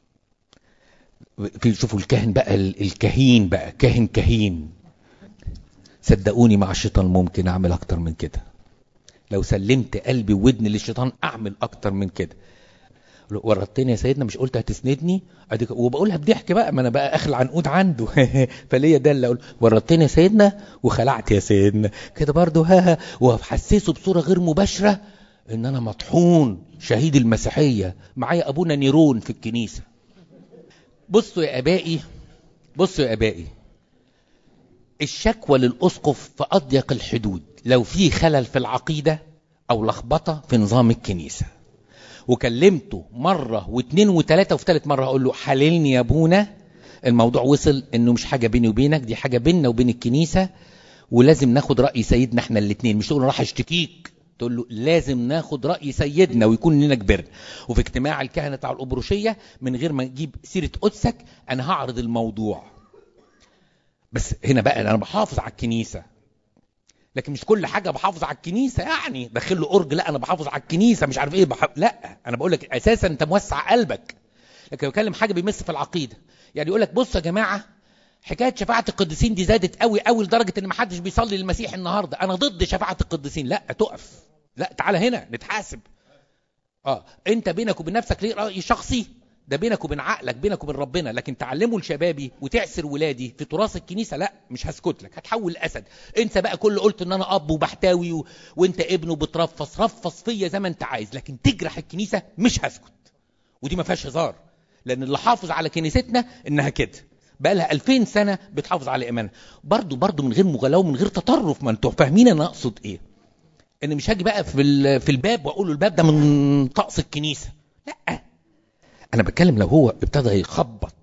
في شوفوا الكاهن بقى ال- الكهين بقى كاهن كهين صدقوني مع الشيطان ممكن اعمل اكتر من كده لو سلمت قلبي وودني للشيطان اعمل اكتر من كده ورطتني يا سيدنا مش قلت هتسندني اديك وبقولها بضحك بقى ما انا بقى اخر العنقود عنده فليا ده اللي اقول ورطتني يا سيدنا وخلعت يا سيدنا كده برضه ها ها وحسسه بصوره غير مباشره ان انا مطحون شهيد المسيحيه معايا ابونا نيرون في الكنيسه بصوا يا ابائي بصوا يا ابائي الشكوى للاسقف في اضيق الحدود لو في خلل في العقيده او لخبطه في نظام الكنيسه وكلمته مره واثنين وثلاثه وفي ثالث مره اقول له حللني يا ابونا الموضوع وصل انه مش حاجه بيني وبينك دي حاجه بيننا وبين الكنيسه ولازم ناخد راي سيدنا احنا الاثنين مش تقول راح اشتكيك تقول له لازم ناخد راي سيدنا ويكون لنا كبرنا وفي اجتماع الكهنه بتاع الابروشيه من غير ما نجيب سيره قدسك انا هعرض الموضوع بس هنا بقى انا بحافظ على الكنيسه لكن مش كل حاجه بحافظ على الكنيسه يعني داخل له اورج لا انا بحافظ على الكنيسه مش عارف ايه بح... لا انا بقول لك اساسا انت موسع قلبك لكن بكلم حاجه بيمس في العقيده يعني يقول لك بص يا جماعه حكايه شفاعه القديسين دي زادت قوي قوي لدرجه ان ما حدش بيصلي للمسيح النهارده انا ضد شفاعه القديسين لا تقف لا تعالى هنا نتحاسب اه انت بينك وبين نفسك ليه راي شخصي ده بينك وبين عقلك بينك وبين ربنا لكن تعلمه لشبابي وتعسر ولادي في تراث الكنيسه لا مش هسكت لك هتحول اسد انت بقى كل قلت ان انا اب وبحتوي و... وانت ابن وبترفص رفص فيا زي ما انت عايز لكن تجرح الكنيسه مش هسكت ودي ما فيهاش هزار لان اللي حافظ على كنيستنا انها كده بقى لها 2000 سنه بتحافظ على ايمانها برضه برضه من غير مغالاه ومن غير تطرف ما انتوا فاهمين انا اقصد ايه ان مش هاجي بقى في في الباب واقول له الباب ده من طقس الكنيسه لا انا بتكلم لو هو ابتدى يخبط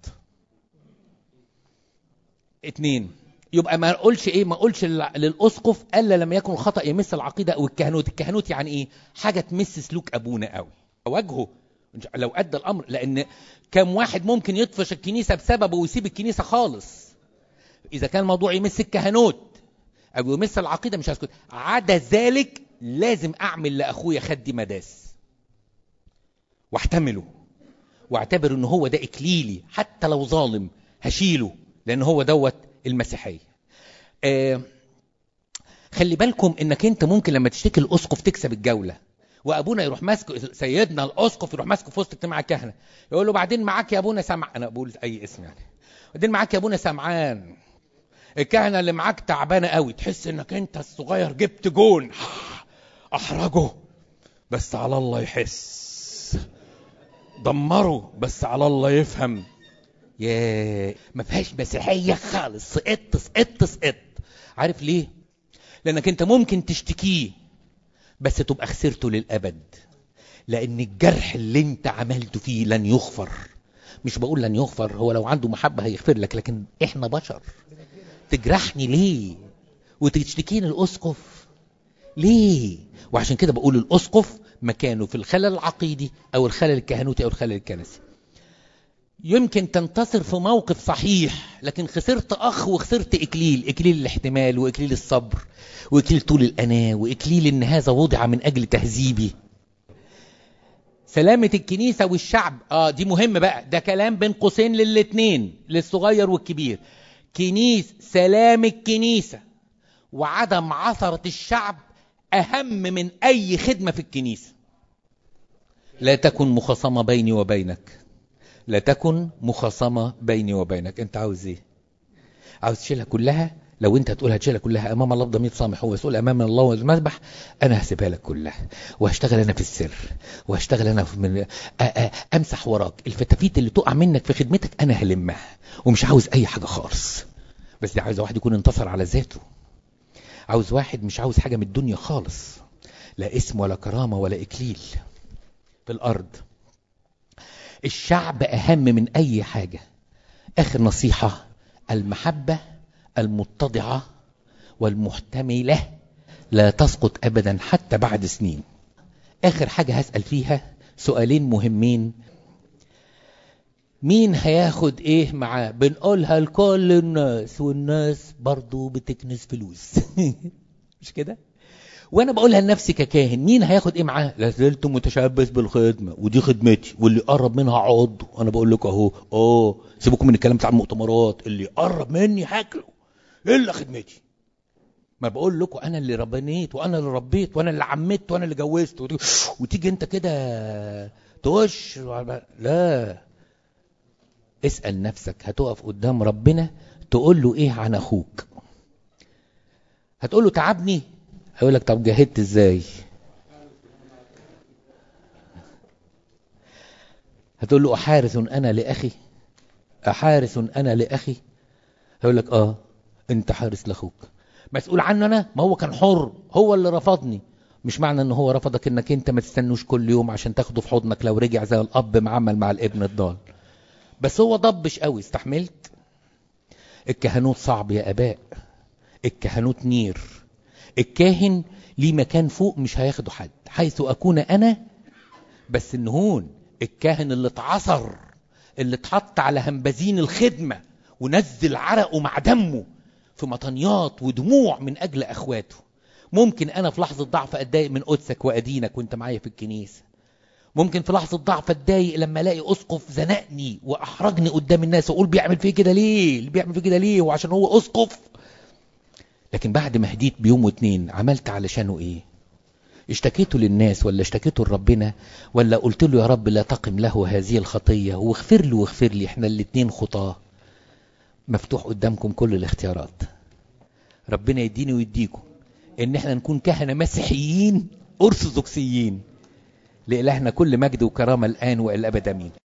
اتنين يبقى ما اقولش ايه ما اقولش للاسقف الا لما يكن الخطا يمس العقيده او الكهنوت الكهنوت يعني ايه حاجه تمس سلوك ابونا قوي اواجهه لو ادى الامر لان كم واحد ممكن يطفش الكنيسه بسببه ويسيب الكنيسه خالص اذا كان الموضوع يمس الكهنوت او يمس العقيده مش هسكت عدا ذلك لازم اعمل لاخويا خدي مداس واحتمله واعتبر ان هو ده اكليلي حتى لو ظالم هشيله لان هو دوت المسيحيه آه خلي بالكم انك انت ممكن لما تشتكي الاسقف تكسب الجوله وابونا يروح ماسكه سيدنا الاسقف يروح ماسكه في وسط اجتماع الكهنه يقول له بعدين معاك يا ابونا سمع انا بقول اي اسم يعني بعدين معاك يا ابونا سمعان الكهنه اللي معاك تعبانه قوي تحس انك انت الصغير جبت جون احرجه بس على الله يحس دمره بس على الله يفهم يا ما فيهاش مسيحيه خالص سقطت سقطت سقطت عارف ليه لانك انت ممكن تشتكيه بس تبقى خسرته للابد لان الجرح اللي انت عملته فيه لن يغفر مش بقول لن يغفر هو لو عنده محبه هيغفر لك لكن احنا بشر تجرحني ليه وتشتكيني الاسقف ليه وعشان كده بقول الاسقف مكانه في الخلل العقيدي او الخلل الكهنوتي او الخلل الكنسي يمكن تنتصر في موقف صحيح لكن خسرت اخ وخسرت اكليل اكليل الاحتمال واكليل الصبر واكليل طول الاناه واكليل ان هذا وضع من اجل تهذيبي سلامة الكنيسة والشعب اه دي مهم بقى ده كلام بين قوسين للاتنين للصغير والكبير كنيس سلام الكنيسة وعدم عثرة الشعب أهم من أي خدمة في الكنيسة لا تكن مخاصمة بيني وبينك لا تكن مخاصمة بيني وبينك أنت عاوز إيه عاوز تشيلها كلها لو انت هتقولها تشيلها كلها امام الله بضمير صامح هو يسؤول امام الله والمذبح انا هسيبها لك كلها وهشتغل انا في السر وهشتغل انا في من أ أ امسح وراك الفتافيت اللي تقع منك في خدمتك انا هلمها ومش عاوز اي حاجه خالص بس دي عاوز واحد يكون انتصر على ذاته عاوز واحد مش عاوز حاجه من الدنيا خالص لا اسم ولا كرامه ولا اكليل في الارض الشعب اهم من اي حاجه اخر نصيحه المحبه المتضعه والمحتمله لا تسقط ابدا حتى بعد سنين اخر حاجه هسال فيها سؤالين مهمين مين هياخد ايه معاه بنقولها لكل الناس والناس برضو بتكنس فلوس مش كده وانا بقولها لنفسي ككاهن مين هياخد ايه معاه لا زلت متشبث بالخدمه ودي خدمتي واللي قرب منها عضو انا بقول لكم اهو اه سيبكم من الكلام بتاع المؤتمرات اللي قرب مني هاكله الا خدمتي ما بقول لكم انا اللي ربنيت وانا اللي ربيت وانا اللي عمدت وانا اللي جوزت وتيجي, وتيجي انت كده تخش لا اسال نفسك هتقف قدام ربنا تقول له ايه عن اخوك هتقول له تعبني هيقول لك طب جاهدت ازاي هتقول له احارس انا لاخي احارس انا لاخي هيقول لك اه انت حارس لاخوك مسؤول عنه انا ما هو كان حر هو اللي رفضني مش معنى ان هو رفضك انك انت ما تستنوش كل يوم عشان تاخده في حضنك لو رجع زي الاب ما عمل مع الابن الضال بس هو ضبش قوي استحملت الكهنوت صعب يا اباء الكهنوت نير الكاهن ليه مكان فوق مش هياخده حد حيث اكون انا بس النهون الكاهن اللي اتعصر اللي اتحط على همبزين الخدمه ونزل عرقه مع دمه في مطنيات ودموع من اجل اخواته ممكن انا في لحظه ضعف اتضايق من قدسك وادينك وانت معايا في الكنيسه ممكن في لحظة ضعف اتضايق لما الاقي اسقف زنقني واحرجني قدام الناس واقول بيعمل فيه كده ليه اللي بيعمل فيه كده ليه وعشان هو اسقف لكن بعد ما هديت بيوم واتنين عملت علشانه ايه اشتكيته للناس ولا اشتكيته لربنا ولا قلت له يا رب لا تقم له هذه الخطية واغفر له واغفر لي احنا الاتنين خطاه مفتوح قدامكم كل الاختيارات ربنا يديني ويديكم ان احنا نكون كهنة مسيحيين ارثوذكسيين لإلهنا كل مجد وكرامة الآن والأبد أمين